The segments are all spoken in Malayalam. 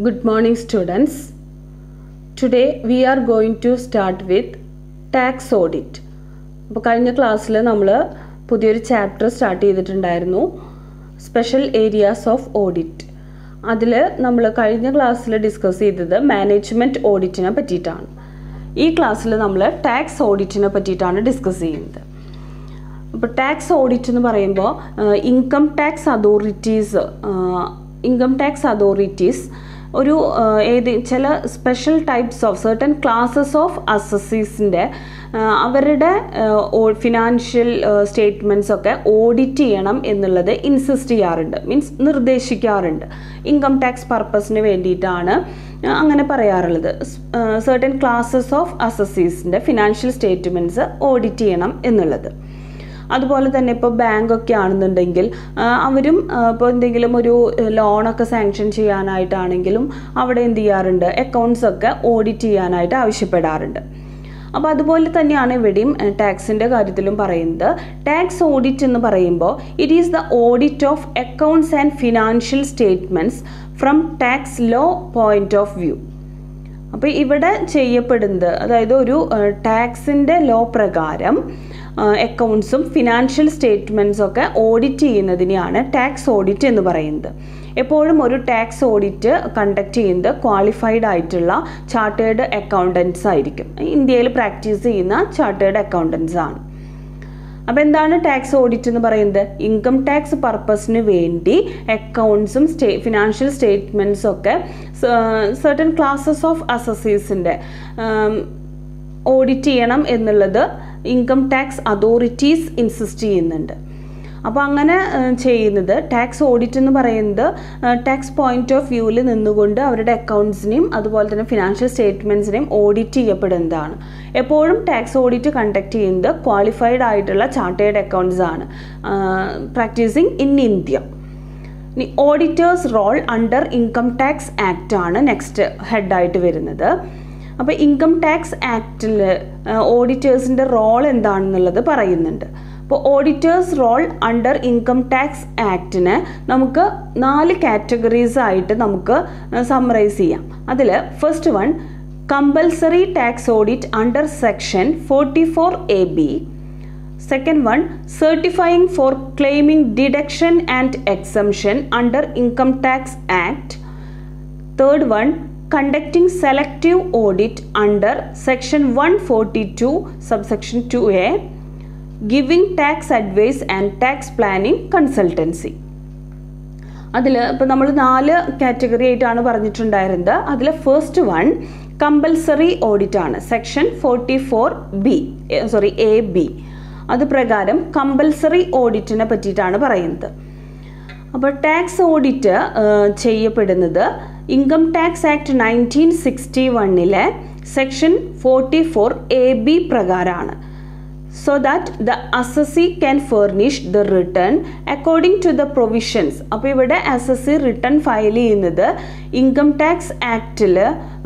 Good morning, students. Today we are going to start with tax audit. അപ്പോൾ കഴിഞ്ഞ ക്ലാസ്സിൽ നമ്മൾ പുതിയൊരു ചാപ്റ്റർ സ്റ്റാർട്ട് ചെയ്തിട്ടുണ്ടായിരുന്നു സ്പെഷ്യൽ ഏരിയാസ് ഓഫ് ഓഡിറ്റ് അതിൽ നമ്മൾ കഴിഞ്ഞ ക്ലാസ്സിൽ ഡിസ്കസ് ചെയ്തത് മാനേജ്മെൻറ്റ് ഓഡിറ്റിനെ പറ്റിയിട്ടാണ് ഈ ക്ലാസ്സിൽ നമ്മൾ ടാക്സ് ഓഡിറ്റിനെ പറ്റിയിട്ടാണ് ഡിസ്കസ് ചെയ്യുന്നത് അപ്പോൾ ടാക്സ് ഓഡിറ്റ് എന്ന് പറയുമ്പോൾ income tax authorities income tax authorities ഒരു ഏത് ചില special types of certain classes of അസസീസിൻ്റെ അവരുടെ ഫിനാൻഷ്യൽ സ്റ്റേറ്റ്മെൻറ്റ്സ് ഒക്കെ ഓഡിറ്റ് ചെയ്യണം എന്നുള്ളത് ഇൻസിസ്റ്റ് ചെയ്യാറുണ്ട് മീൻസ് നിർദ്ദേശിക്കാറുണ്ട് ഇൻകം ടാക്സ് പർപ്പസിന് വേണ്ടിയിട്ടാണ് അങ്ങനെ പറയാറുള്ളത് സർട്ടൻ ക്ലാസ്സസ് ഓഫ് അസസീസിൻ്റെ ഫിനാൻഷ്യൽ സ്റ്റേറ്റ്മെൻറ്റ്സ് ഓഡിറ്റ് ചെയ്യണം എന്നുള്ളത് അതുപോലെ തന്നെ ഇപ്പോൾ ബാങ്കൊക്കെ ആണെന്നുണ്ടെങ്കിൽ അവരും ഇപ്പോൾ എന്തെങ്കിലും ഒരു ലോണൊക്കെ സാങ്ഷൻ ചെയ്യാനായിട്ടാണെങ്കിലും അവിടെ എന്ത് ചെയ്യാറുണ്ട് അക്കൗണ്ട്സ് ഒക്കെ ഓഡിറ്റ് ചെയ്യാനായിട്ട് ആവശ്യപ്പെടാറുണ്ട് അപ്പോൾ അതുപോലെ തന്നെയാണ് ഇവിടെയും ടാക്സിൻ്റെ കാര്യത്തിലും പറയുന്നത് ടാക്സ് ഓഡിറ്റ് എന്ന് പറയുമ്പോൾ it is the audit of accounts and financial statements from tax law point of view അപ്പോൾ ഇവിടെ ചെയ്യപ്പെടുന്നത് അതായത് ഒരു ടാക്സിൻ്റെ ലോ പ്രകാരം അക്കൗണ്ട്സും ഫിനാൻഷ്യൽ സ്റ്റേറ്റ്മെൻറ്റ്സും ഒക്കെ ഓഡിറ്റ് ചെയ്യുന്നതിനെയാണ് ടാക്സ് ഓഡിറ്റ് എന്ന് പറയുന്നത് എപ്പോഴും ഒരു ടാക്സ് ഓഡിറ്റ് കണ്ടക്ട് ചെയ്യുന്നത് ക്വാളിഫൈഡ് ആയിട്ടുള്ള ചാർട്ടേഡ് അക്കൗണ്ടൻസ് ആയിരിക്കും ഇന്ത്യയിൽ പ്രാക്ടീസ് ചെയ്യുന്ന ചാർട്ടേഡ് അക്കൗണ്ടൻസ് ആണ് അപ്പോൾ എന്താണ് ടാക്സ് ഓഡിറ്റ് എന്ന് പറയുന്നത് ഇൻകം ടാക്സ് പർപ്പസിന് വേണ്ടി അക്കൗണ്ട്സും സ്റ്റേ ഫിനാൻഷ്യൽ സ്റ്റേറ്റ്മെൻറ്റ്സും ഒക്കെ സർട്ടൻ ക്ലാസ്സസ് ഓഫ് അസസീസിൻ്റെ ഓഡിറ്റ് ചെയ്യണം എന്നുള്ളത് ഇൻകം ടാക്സ് അതോറിറ്റീസ് ഇൻസിസ്റ്റ് ചെയ്യുന്നുണ്ട് അപ്പോൾ അങ്ങനെ ചെയ്യുന്നത് ടാക്സ് ഓഡിറ്റ് എന്ന് പറയുന്നത് ടാക്സ് പോയിന്റ് ഓഫ് വ്യൂവിൽ നിന്നുകൊണ്ട് അവരുടെ അക്കൗണ്ട്സിനെയും അതുപോലെ തന്നെ ഫിനാൻഷ്യൽ സ്റ്റേറ്റ്മെൻറ്റ്സിനെയും ഓഡിറ്റ് ചെയ്യപ്പെടുന്നതാണ് എപ്പോഴും ടാക്സ് ഓഡിറ്റ് കണ്ടക്ട് ചെയ്യുന്നത് ക്വാളിഫൈഡ് ആയിട്ടുള്ള ചാർട്ടേഡ് അക്കൗണ്ട്സ് ആണ് പ്രാക്ടീസിങ് ഇൻ ഇന്ത്യ ഇനി auditors role under income tax act ആണ് നെക്സ്റ്റ് ഹെഡായിട്ട് വരുന്നത് അപ്പോൾ ഇൻകം ടാക്സ് ആക്റ്റിൽ ഓഡിറ്റേഴ്സിൻ്റെ റോൾ എന്താണെന്നുള്ളത് പറയുന്നുണ്ട് അപ്പോൾ auditors role under income tax ആക്ടിനെ നമുക്ക് നാല് കാറ്റഗറീസ് ആയിട്ട് നമുക്ക് സമ്മറൈസ് ചെയ്യാം അതിൽ first one compulsory tax audit under section forty four A B second one certifying for claiming deduction and exemption under income tax act third one conducting selective audit under section 142 subsection 2a giving tax advice and tax planning consultancy അതിൽ ഇപ്പോൾ നമ്മൾ നാല് കാറ്റഗറി ആയിട്ടാണ് പറഞ്ഞിട്ടുണ്ടായിരുന്നത് അതിൽ ഫസ്റ്റ് വൺ കമ്പൽസറി ഓഡിറ്റ് ആണ് section forty four B sorry A B അത് പ്രകാരം കമ്പൽസറി ഓഡിറ്റിനെ പറ്റിയിട്ടാണ് പറയുന്നത് അപ്പോൾ ടാക്സ് ഓഡിറ്റ് ചെയ്യപ്പെടുന്നത് income tax act nineteen sixty വണ്ണിലെ section forty four A B പ്രകാരമാണ് so that the assessee can furnish the return according to the provisions അപ്പോൾ ഇവിടെ അസസി റിട്ടേൺ ഫയൽ ചെയ്യുന്നത് ഇൻകം ടാക്സ് ആക്റ്റിൽ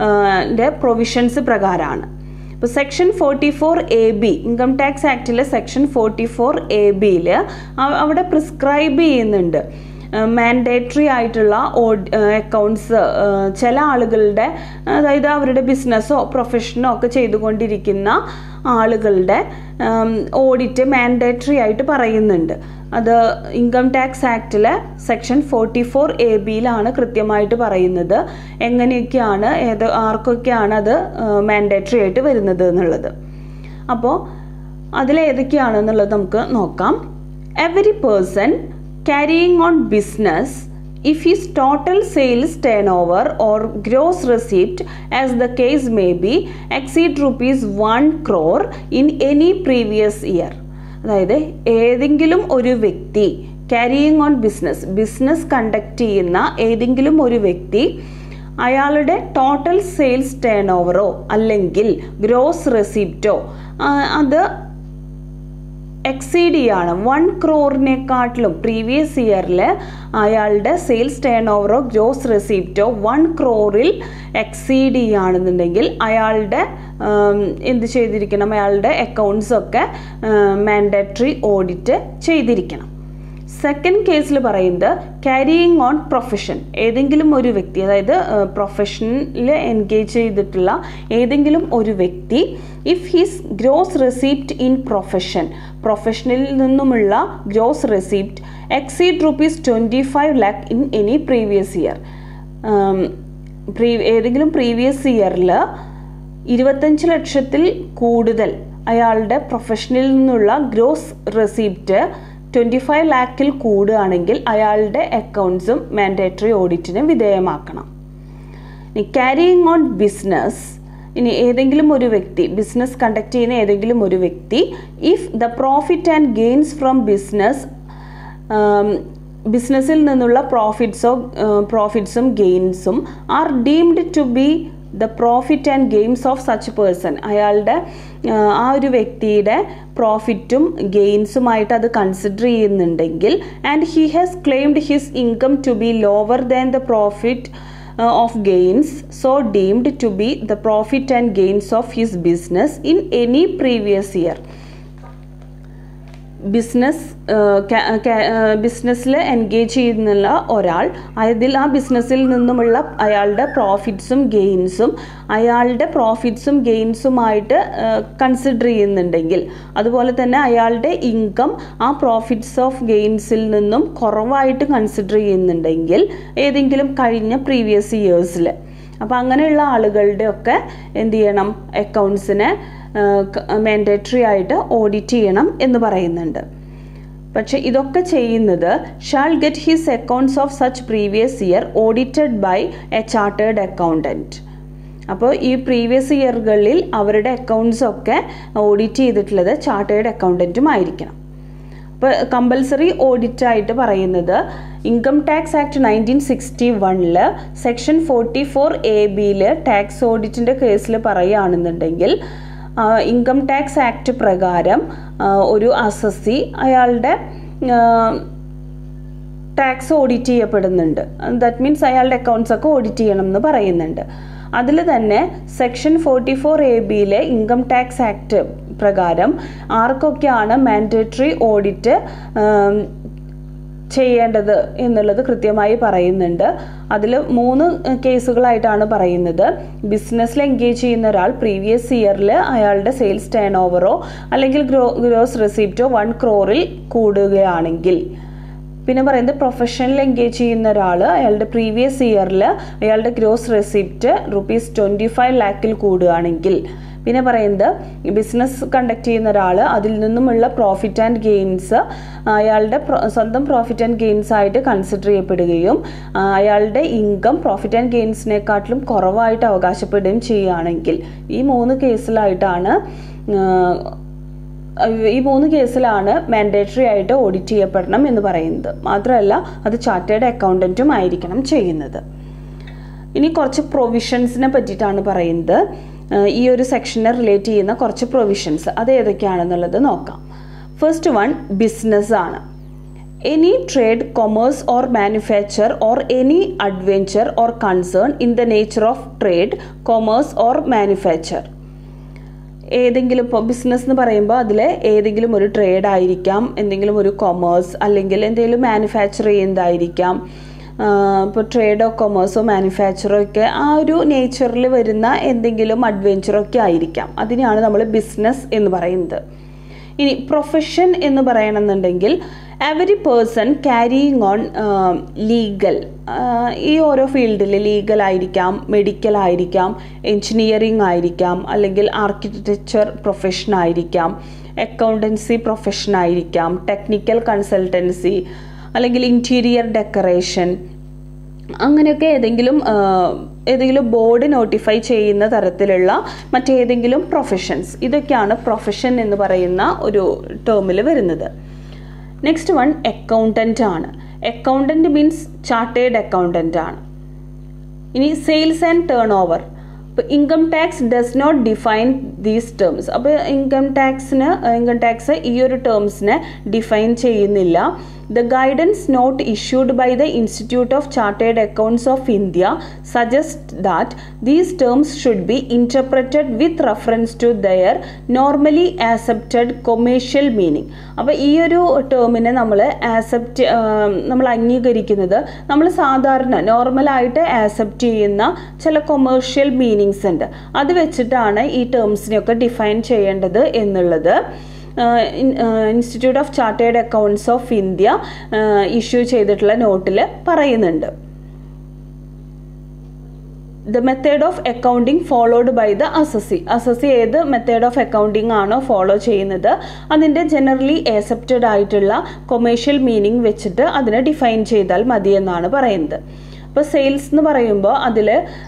പ്രൊവിഷൻസ് പ്രകാരമാണ് ഇപ്പോൾ section forty four A B income tax ആക്ടിലെ സെക്ഷൻ ഫോർട്ടി ഫോർ എ ബിയിൽ അവിടെ പ്രിസ്ക്രൈബ് ചെയ്യുന്നുണ്ട് മാൻഡേറ്ററി ആയിട്ടുള്ള അക്കൗണ്ട്സ് ചില ആളുകളുടെ അതായത് അവരുടെ ബിസിനസ്സോ പ്രൊഫഷനോ ഒക്കെ ചെയ്തുകൊണ്ടിരിക്കുന്ന ആളുകളുടെ ഓഡിറ്റ് മാൻഡേറ്ററി ആയിട്ട് പറയുന്നുണ്ട് അത് ഇൻകം ടാക്സ് ആക്ടിലെ സെക്ഷൻ ഫോർട്ടി ഫോർ എ ബിയിലാണ് കൃത്യമായിട്ട് പറയുന്നത് എങ്ങനെയൊക്കെയാണ് ഏത് ആർക്കൊക്കെയാണ് അത് മാൻഡേറ്ററി ആയിട്ട് വരുന്നത് എന്നുള്ളത് അപ്പോൾ അതിലേതൊക്കെയാണെന്നുള്ളത് നമുക്ക് നോക്കാം every person carrying on business if his total sales turnover or gross receipt as the case may be exceed rupees 1 crore in any previous year അതായത് ഏതെങ്കിലും ഒരു വ്യക്തി carrying on business business conduct ചെയ്യുന്ന ഏതെങ്കിലും ഒരു വ്യക്തി അയാളുടെ ടോട്ടൽ സെയിൽസ് ടേൺ ഓവറോ അല്ലെങ്കിൽ ഗ്രോസ് റെസിപ്റ്റോ അത് എക്സീഡ് ചെയ്യാണ് വൺ ക്രോറിനെക്കാട്ടിലും പ്രീവിയസ് ഇയറിൽ അയാളുടെ സെയിൽസ് ടേൺ ഓവറോ ഗ്രോസ് റെസിപ്റ്റോ വൺ ക്രോറിൽ എക്സീഡ് ചെയ്യുകയാണെന്നുണ്ടെങ്കിൽ അയാളുടെ എന്ത് ചെയ്തിരിക്കണം അയാളുടെ അക്കൗണ്ട്സ് ഒക്കെ മാൻഡറ്ററി ഓഡിറ്റ് ചെയ്തിരിക്കണം സെക്കൻഡ് കേസിൽ പറയുന്നത് ക്യാരിയിങ് ഓൺ പ്രൊഫഷൻ ഏതെങ്കിലും ഒരു വ്യക്തി അതായത് പ്രൊഫഷനിൽ എൻഗേജ് ചെയ്തിട്ടുള്ള ഏതെങ്കിലും ഒരു വ്യക്തി if his gross receipt in profession പ്രൊഫഷനിൽ നിന്നുമുള്ള gross receipt exceed rupees twenty five lakh in any previous year ഏതെങ്കിലും പ്രീവിയസ് ഇയറിൽ ഇരുപത്തഞ്ച് ലക്ഷത്തിൽ കൂടുതൽ അയാളുടെ പ്രൊഫഷനിൽ നിന്നുള്ള ഗ്രോസ് റെസിപ്റ്റ് ട്വൻറ്റി ഫൈവ് ലാക്കിൽ കൂടുകയാണെങ്കിൽ അയാളുടെ അക്കൗണ്ട്സും മാൻഡേറ്ററി ഓഡിറ്റിന് വിധേയമാക്കണം ഇനി ക്യാരിയിങ് ഓൺ ബിസിനസ് ഇനി ഏതെങ്കിലും ഒരു വ്യക്തി ബിസിനസ് കണ്ടക്ട് ചെയ്യുന്ന ഏതെങ്കിലും ഒരു വ്യക്തി if the profit and gains from business business നിന്നുള്ള പ്രോഫിറ്റ്സോ പ്രോഫിറ്റ്സും ഗെയിൻസും are deemed to be the profit and games of such person അയാളുടെ ആ ഒരു വ്യക്തിയുടെ പ്രോഫിറ്റും ഗെയിൻസുമായിട്ട് അത് കൺസിഡർ ചെയ്യുന്നുണ്ടെങ്കിൽ and he has claimed his income to be lower than the profit of gains so deemed to be the profit and gains of his business in any previous year business ബിസിനസ്സിൽ എൻഗേജ് ചെയ്യുന്നുള്ള ഒരാൾ അതിൽ ആ ബിസിനസ്സിൽ നിന്നുമുള്ള അയാളുടെ പ്രോഫിറ്റ്സും ഗെയിൻസും അയാളുടെ പ്രോഫിറ്റ്സും ഗെയിൻസുമായിട്ട് കൺസിഡർ ചെയ്യുന്നുണ്ടെങ്കിൽ അതുപോലെ തന്നെ അയാളുടെ ഇൻകം ആ പ്രോഫിറ്റ്സ് ഓഫ് ഗെയിൻസിൽ നിന്നും കുറവായിട്ട് കൺസിഡർ ചെയ്യുന്നുണ്ടെങ്കിൽ ഏതെങ്കിലും കഴിഞ്ഞ പ്രീവിയസ് ഇയേഴ്സിൽ അപ്പോൾ അങ്ങനെയുള്ള ആളുകളുടെ ഒക്കെ എന്ത് ചെയ്യണം അക്കൗണ്ട്സിനെ മാൻഡേറ്ററി ആയിട്ട് ഓഡിറ്റ് ചെയ്യണം എന്ന് പറയുന്നുണ്ട് പക്ഷെ ഇതൊക്കെ ചെയ്യുന്നത് shall get his accounts of such previous year audited by a chartered accountant അപ്പോൾ ഈ പ്രീവിയസ് ഇയറുകളിൽ അവരുടെ അക്കൗണ്ട്സ് ഒക്കെ ഓഡിറ്റ് ചെയ്തിട്ടുള്ളത് ചാർട്ടേഡ് അക്കൗണ്ടൻറ്റും ആയിരിക്കണം അപ്പോൾ കമ്പൽസറി ഓഡിറ്റ് ആയിട്ട് പറയുന്നത് income tax act nineteen sixty വണ്ണിൽ സെക്ഷൻ ഫോർട്ടി ഫോർ എ ബിയിൽ ടാക്സ് ഓഡിറ്റിൻ്റെ കേസിൽ പറയുകയാണെന്നുണ്ടെങ്കിൽ ഇൻകം ടാക്സ് ആക്ട് പ്രകാരം ഒരു അസസി അയാളുടെ ടാക്സ് ഓഡിറ്റ് ചെയ്യപ്പെടുന്നുണ്ട് ദാറ്റ് മീൻസ് അയാളുടെ അക്കൗണ്ട്സ് ഒക്കെ ഓഡിറ്റ് ചെയ്യണം എന്ന് പറയുന്നുണ്ട് അതിൽ തന്നെ സെക്ഷൻ ഫോർട്ടി ഫോർ എ ബിയിലെ ഇൻകം ടാക്സ് ആക്ട് പ്രകാരം ആർക്കൊക്കെയാണ് മാൻഡേറ്ററി ഓഡിറ്റ് ചെയ്യേണ്ടത് എന്നുള്ളത് കൃത്യമായി പറയുന്നുണ്ട് അതിൽ മൂന്ന് കേസുകളായിട്ടാണ് പറയുന്നത് ബിസിനസ്സിൽ എൻഗേജ് ചെയ്യുന്ന ഒരാൾ പ്രീവിയസ് ഇയറിൽ അയാളുടെ സെയിൽസ് ടേൺ ഓവറോ അല്ലെങ്കിൽ ഗ്രോ ഗ്രോസ് റെസിപ്റ്റോ വൺ ക്രോറിൽ കൂടുകയാണെങ്കിൽ പിന്നെ പറയുന്നത് പ്രൊഫഷണൽ എൻഗേജ് ചെയ്യുന്ന ഒരാൾ അയാളുടെ പ്രീവിയസ് ഇയറിൽ അയാളുടെ gross receipt rupees twenty five ലാക്കിൽ കൂടുകയാണെങ്കിൽ പിന്നെ പറയുന്നത് ബിസിനസ് കണ്ടക്ട് ചെയ്യുന്ന ഒരാൾ അതിൽ നിന്നുമുള്ള പ്രോഫിറ്റ് ആൻഡ് ഗെയിൻസ് അയാളുടെ സ്വന്തം പ്രോഫിറ്റ് ആൻഡ് ഗെയിൻസ് ആയിട്ട് കൺസിഡർ ചെയ്യപ്പെടുകയും അയാളുടെ ഇൻകം പ്രോഫിറ്റ് ആൻഡ് ഗെയിൻസിനെക്കാട്ടിലും കുറവായിട്ട് അവകാശപ്പെടുകയും ചെയ്യുകയാണെങ്കിൽ ഈ മൂന്ന് കേസിലായിട്ടാണ് ഈ മൂന്ന് കേസിലാണ് മാൻഡേറ്ററി ആയിട്ട് ഓഡിറ്റ് ചെയ്യപ്പെടണം എന്ന് പറയുന്നത് മാത്രമല്ല അത് ചാർട്ടേഡ് അക്കൗണ്ടൻറ്റും ആയിരിക്കണം ചെയ്യുന്നത് ഇനി കുറച്ച് പ്രൊവിഷൻസിനെ പറ്റിയിട്ടാണ് പറയുന്നത് ഈ ഒരു സെക്ഷനെ റിലേറ്റ് ചെയ്യുന്ന കുറച്ച് പ്രൊവിഷൻസ് അത് ഏതൊക്കെയാണെന്നുള്ളത് നോക്കാം ഫസ്റ്റ് വൺ ബിസിനസ് ആണ് any trade commerce or manufacture or any adventure or concern in the nature of trade commerce or manufacture ഏതെങ്കിലും ഇപ്പോൾ ബിസിനസ് എന്ന് പറയുമ്പോൾ അതിൽ ഏതെങ്കിലും ഒരു ട്രേഡ് ആയിരിക്കാം എന്തെങ്കിലും ഒരു കൊമേഴ്സ് അല്ലെങ്കിൽ എന്തെങ്കിലും മാനുഫാക്ചർ ചെയ്യുന്നതായിരിക്കാം ഇപ്പോൾ ട്രേഡോ കൊമേഴ്സോ മാനുഫാക്ചറോ ഒക്കെ ആ ഒരു നേച്ചറിൽ വരുന്ന എന്തെങ്കിലും അഡ്വെഞ്ചറോ ഒക്കെ ആയിരിക്കാം അതിനെയാണ് നമ്മൾ ബിസിനസ് എന്ന് പറയുന്നത് ഇനി പ്രൊഫഷൻ എന്ന് പറയണമെന്നുണ്ടെങ്കിൽ every person carrying on legal ഈ ഓരോ ഫീൽഡിൽ ലീഗൽ ആയിരിക്കാം മെഡിക്കൽ ആയിരിക്കാം എൻജിനീയറിംഗ് ആയിരിക്കാം അല്ലെങ്കിൽ ആർക്കിടെക്ചർ പ്രൊഫഷൻ ആയിരിക്കാം അക്കൗണ്ടൻസി പ്രൊഫഷൻ ആയിരിക്കാം ടെക്നിക്കൽ കൺസൾട്ടൻസി അല്ലെങ്കിൽ ഇൻറ്റീരിയർ ഡെക്കറേഷൻ അങ്ങനെയൊക്കെ ഏതെങ്കിലും ഏതെങ്കിലും ബോർഡ് നോട്ടിഫൈ ചെയ്യുന്ന തരത്തിലുള്ള മറ്റേതെങ്കിലും പ്രൊഫഷൻസ് ഇതൊക്കെയാണ് പ്രൊഫഷൻ എന്ന് പറയുന്ന ഒരു ടേമിൽ വരുന്നത് നെക്സ്റ്റ് വൺ അക്കൗണ്ടൻ്റ് ആണ് അക്കൗണ്ടൻ്റ് മീൻസ് ചാർട്ടേഡ് അക്കൗണ്ടൻ്റ് ആണ് ഇനി സെയിൽസ് ആൻഡ് ടേൺ ഓവർ ഇപ്പോൾ income tax does not define these terms അപ്പോൾ ഇൻകം ടാക്സിന് ഇൻകം ടാക്സ് ഈ ഒരു ടേംസിനെ ഡിഫൈൻ ചെയ്യുന്നില്ല The guidance note issued by the Institute of Chartered Accounts of India suggests that these terms should be interpreted with reference to their normally accepted commercial meaning. അപ്പോൾ ഈ ഒരു ടേമിനെ നമ്മൾ ആക്സെപ്റ്റ് നമ്മൾ അംഗീകരിക്കുന്നത് നമ്മൾ സാധാരണ നോർമലായിട്ട് ആക്സെപ്റ്റ് ചെയ്യുന്ന ചില കൊമേഴ്ഷ്യൽ മീനിങ്സ് ഉണ്ട് അത് വെച്ചിട്ടാണ് ഈ ടേംസിനെയൊക്കെ ഡിഫൈൻ ചെയ്യേണ്ടത് എന്നുള്ളത് institute of chartered accounts of India issue ചെയ്തിട്ടുള്ള നോട്ടിൽ പറയുന്നുണ്ട് the method of accounting followed by the assessee assessee ഏത് മെത്തേഡ് ഓഫ് അക്കൗണ്ടിങ് ആണോ ഫോളോ ചെയ്യുന്നത് അതിൻ്റെ ജനറലി ആക്സെപ്റ്റഡ് ആയിട്ടുള്ള കൊമേഴ്ഷ്യൽ മീനിങ് വെച്ചിട്ട് അതിനെ ഡിഫൈൻ ചെയ്താൽ മതി എന്നാണ് പറയുന്നത് അപ്പോൾ സെയിൽസ് എന്ന് പറയുമ്പോൾ അതിൽ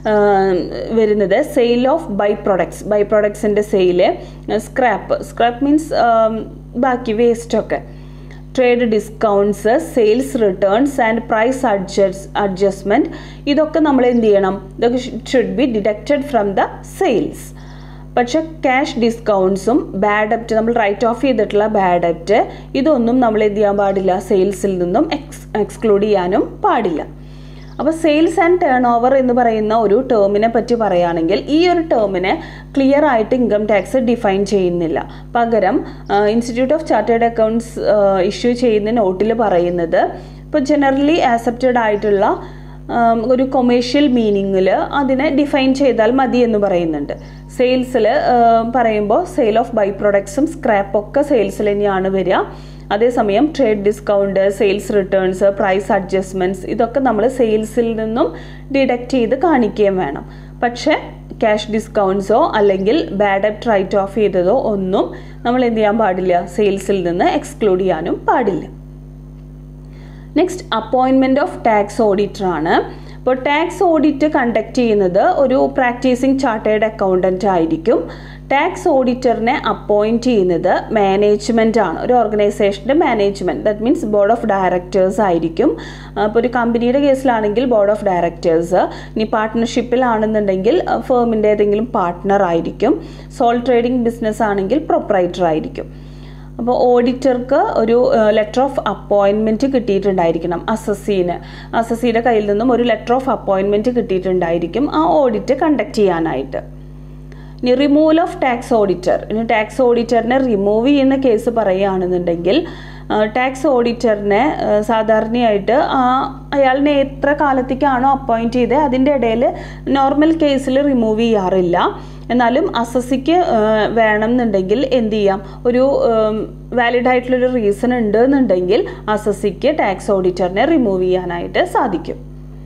വരുന്നത് sale of by products by പ്രൊഡക്ട്സിൻ്റെ സെയില് സ്ക്രാപ്പ് സ്ക്രാപ്പ് മീൻസ് ബാക്കി വേസ്റ്റൊക്കെ trade discounts sales returns and price adjust adjustment ഇതൊക്കെ നമ്മൾ എന്ത് ചെയ്യണം ഇതൊക്കെ should be deducted from the sales പക്ഷെ ക്യാഷ് ഡിസ്കൗണ്ട്സും ബാഡ് അപ്റ്റ് നമ്മൾ റൈറ്റ് ഓഫ് ചെയ്തിട്ടുള്ള ബാഡ് അപ്റ്റ് ഇതൊന്നും നമ്മൾ എന്ത് ചെയ്യാൻ പാടില്ല സെയിൽസിൽ നിന്നും എക്സ് എക്സ്ക്ലൂഡ് ചെയ്യാനും പാടില്ല അപ്പോൾ സെയിൽസ് ആൻഡ് ടേൺ ഓവർ എന്ന് പറയുന്ന ഒരു ടേമിനെ പറ്റി പറയുകയാണെങ്കിൽ ഈ ഒരു ടേമിനെ ക്ലിയർ ആയിട്ട് ഇൻകം ടാക്സ് ഡിഫൈൻ ചെയ്യുന്നില്ല പകരം institute of chartered accounts issue ചെയ്യുന്ന നോട്ടിൽ പറയുന്നത് ഇപ്പോൾ ജനറലി ആക്സെപ്റ്റഡ് ആയിട്ടുള്ള ഒരു കൊമേഴ്ഷ്യൽ മീനിങ്ങിൽ അതിനെ ഡിഫൈൻ ചെയ്താൽ മതി എന്ന് പറയുന്നുണ്ട് സെയിൽസിൽ പറയുമ്പോൾ സെയിൽ ഓഫ് ബൈ പ്രൊഡക്ട്സും സ്ക്രാപ്പൊക്കെ സെയിൽസിൽ തന്നെയാണ് വരിക അതേസമയം trade discount sales returns price adjustments ഇതൊക്കെ നമ്മൾ സെയിൽസിൽ നിന്നും ഡിഡക്റ്റ് ചെയ്ത് കാണിക്കുകയും വേണം പക്ഷേ ക്യാഷ് ഡിസ്കൗണ്ട്സോ അല്ലെങ്കിൽ ബാഡ് അപ്റ്റ് റൈറ്റ് ഓഫ് ചെയ്തതോ ഒന്നും നമ്മൾ എന്ത് ചെയ്യാൻ പാടില്ല സെയിൽസിൽ നിന്ന് എക്സ്ക്ലൂഡ് ചെയ്യാനും പാടില്ല next appointment of tax auditor ആണ് ഇപ്പോൾ ടാക്സ് ഓഡിറ്റ് കണ്ടക്ട് ചെയ്യുന്നത് ഒരു പ്രാക്ടീസിങ് ചാർട്ടേഡ് അക്കൗണ്ടൻ്റ് ആയിരിക്കും ടാക്സ് ഓഡിറ്ററിനെ അപ്പോയിൻറ്റ് ചെയ്യുന്നത് മാനേജ്മെൻ്റ് ആണ് ഒരു ഓർഗനൈസേഷൻ്റെ management that means board of directors ആയിരിക്കും അപ്പോൾ ഒരു കമ്പനിയുടെ കേസിലാണെങ്കിൽ ബോർഡ് ഓഫ് ഡയറക്ടേഴ്സ് ഇനി പാർട്ട്ണർഷിപ്പിലാണെന്നുണ്ടെങ്കിൽ ഫേമിൻ്റെ ഏതെങ്കിലും പാർട്ട്ണർ ആയിരിക്കും സോൾ ട്രേഡിംഗ് ബിസിനസ് ആണെങ്കിൽ പ്രൊപ്പറൈറ്റർ ആയിരിക്കും അപ്പോൾ ഓഡിറ്റർക്ക് ഒരു ലെറ്റർ ഓഫ് അപ്പോയിൻമെൻറ്റ് കിട്ടിയിട്ടുണ്ടായിരിക്കണം അസസ്സിന് അസസ്സിയുടെ കയ്യിൽ നിന്നും ഒരു ലെറ്റർ ഓഫ് അപ്പോയിൻമെൻറ്റ് കിട്ടിയിട്ടുണ്ടായിരിക്കും ആ ഓഡിറ്റ് കണ്ടക്ട് ചെയ്യാനായിട്ട് ഇനി റിമൂവൽ ഓഫ് ടാക്സ് ഓഡിറ്റർ ഇനി ടാക്സ് ഓഡിറ്ററിനെ റിമൂവ് ചെയ്യുന്ന കേസ് പറയുകയാണെന്നുണ്ടെങ്കിൽ ടാക്സ് ഓഡിറ്ററിനെ സാധാരണയായിട്ട് അയാളിനെ എത്ര കാലത്തേക്കാണോ അപ്പോയിൻറ്റ് ചെയ്തത് അതിൻ്റെ ഇടയിൽ നോർമൽ കേസിൽ റിമൂവ് ചെയ്യാറില്ല എന്നാലും അസസിക്ക് വേണം എന്നുണ്ടെങ്കിൽ എന്ത് ചെയ്യാം ഒരു വാലിഡ് ആയിട്ടുള്ളൊരു റീസൺ ഉണ്ട് എന്നുണ്ടെങ്കിൽ അസസിക്ക് ടാക്സ് ഓഡിറ്ററിനെ റിമൂവ് ചെയ്യാനായിട്ട് സാധിക്കും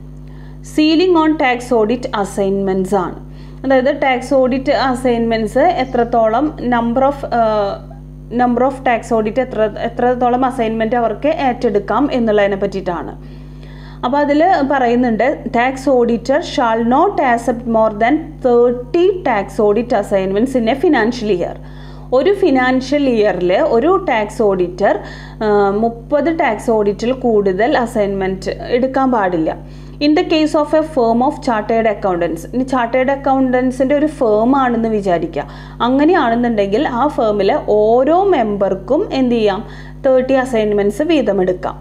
ceiling on tax audit assignments ആണ് അതായത് ടാക്സ് ഓഡിറ്റ് അസൈൻമെൻറ്റ്സ് എത്രത്തോളം number of number of tax audit എത്ര എത്രത്തോളം അസൈൻമെൻറ്റ് അവർക്ക് ഏറ്റെടുക്കാം എന്നുള്ളതിനെ പറ്റിയിട്ടാണ് അപ്പോൾ അതിൽ പറയുന്നുണ്ട് tax auditor shall not accept more than thirty tax audit assignments in a financial year ഒരു ഫിനാൻഷ്യൽ ഇയറിൽ ഒരു ടാക്സ് ഓഡിറ്റർ മുപ്പത് ടാക്സ് ഓഡിറ്റിൽ കൂടുതൽ അസൈൻമെൻറ്റ് എടുക്കാൻ പാടില്ല in the case of a firm of chartered accountants ഇനി ചാർട്ടേഡ് അക്കൗണ്ടൻസിൻ്റെ ഒരു ഫേം ആണെന്ന് വിചാരിക്കുക അങ്ങനെയാണെന്നുണ്ടെങ്കിൽ ആ ഫേമിലെ ഓരോ മെമ്പർക്കും എന്ത് ചെയ്യാം തേർട്ടി അസൈൻമെൻറ്റ്സ് വീതമെടുക്കാം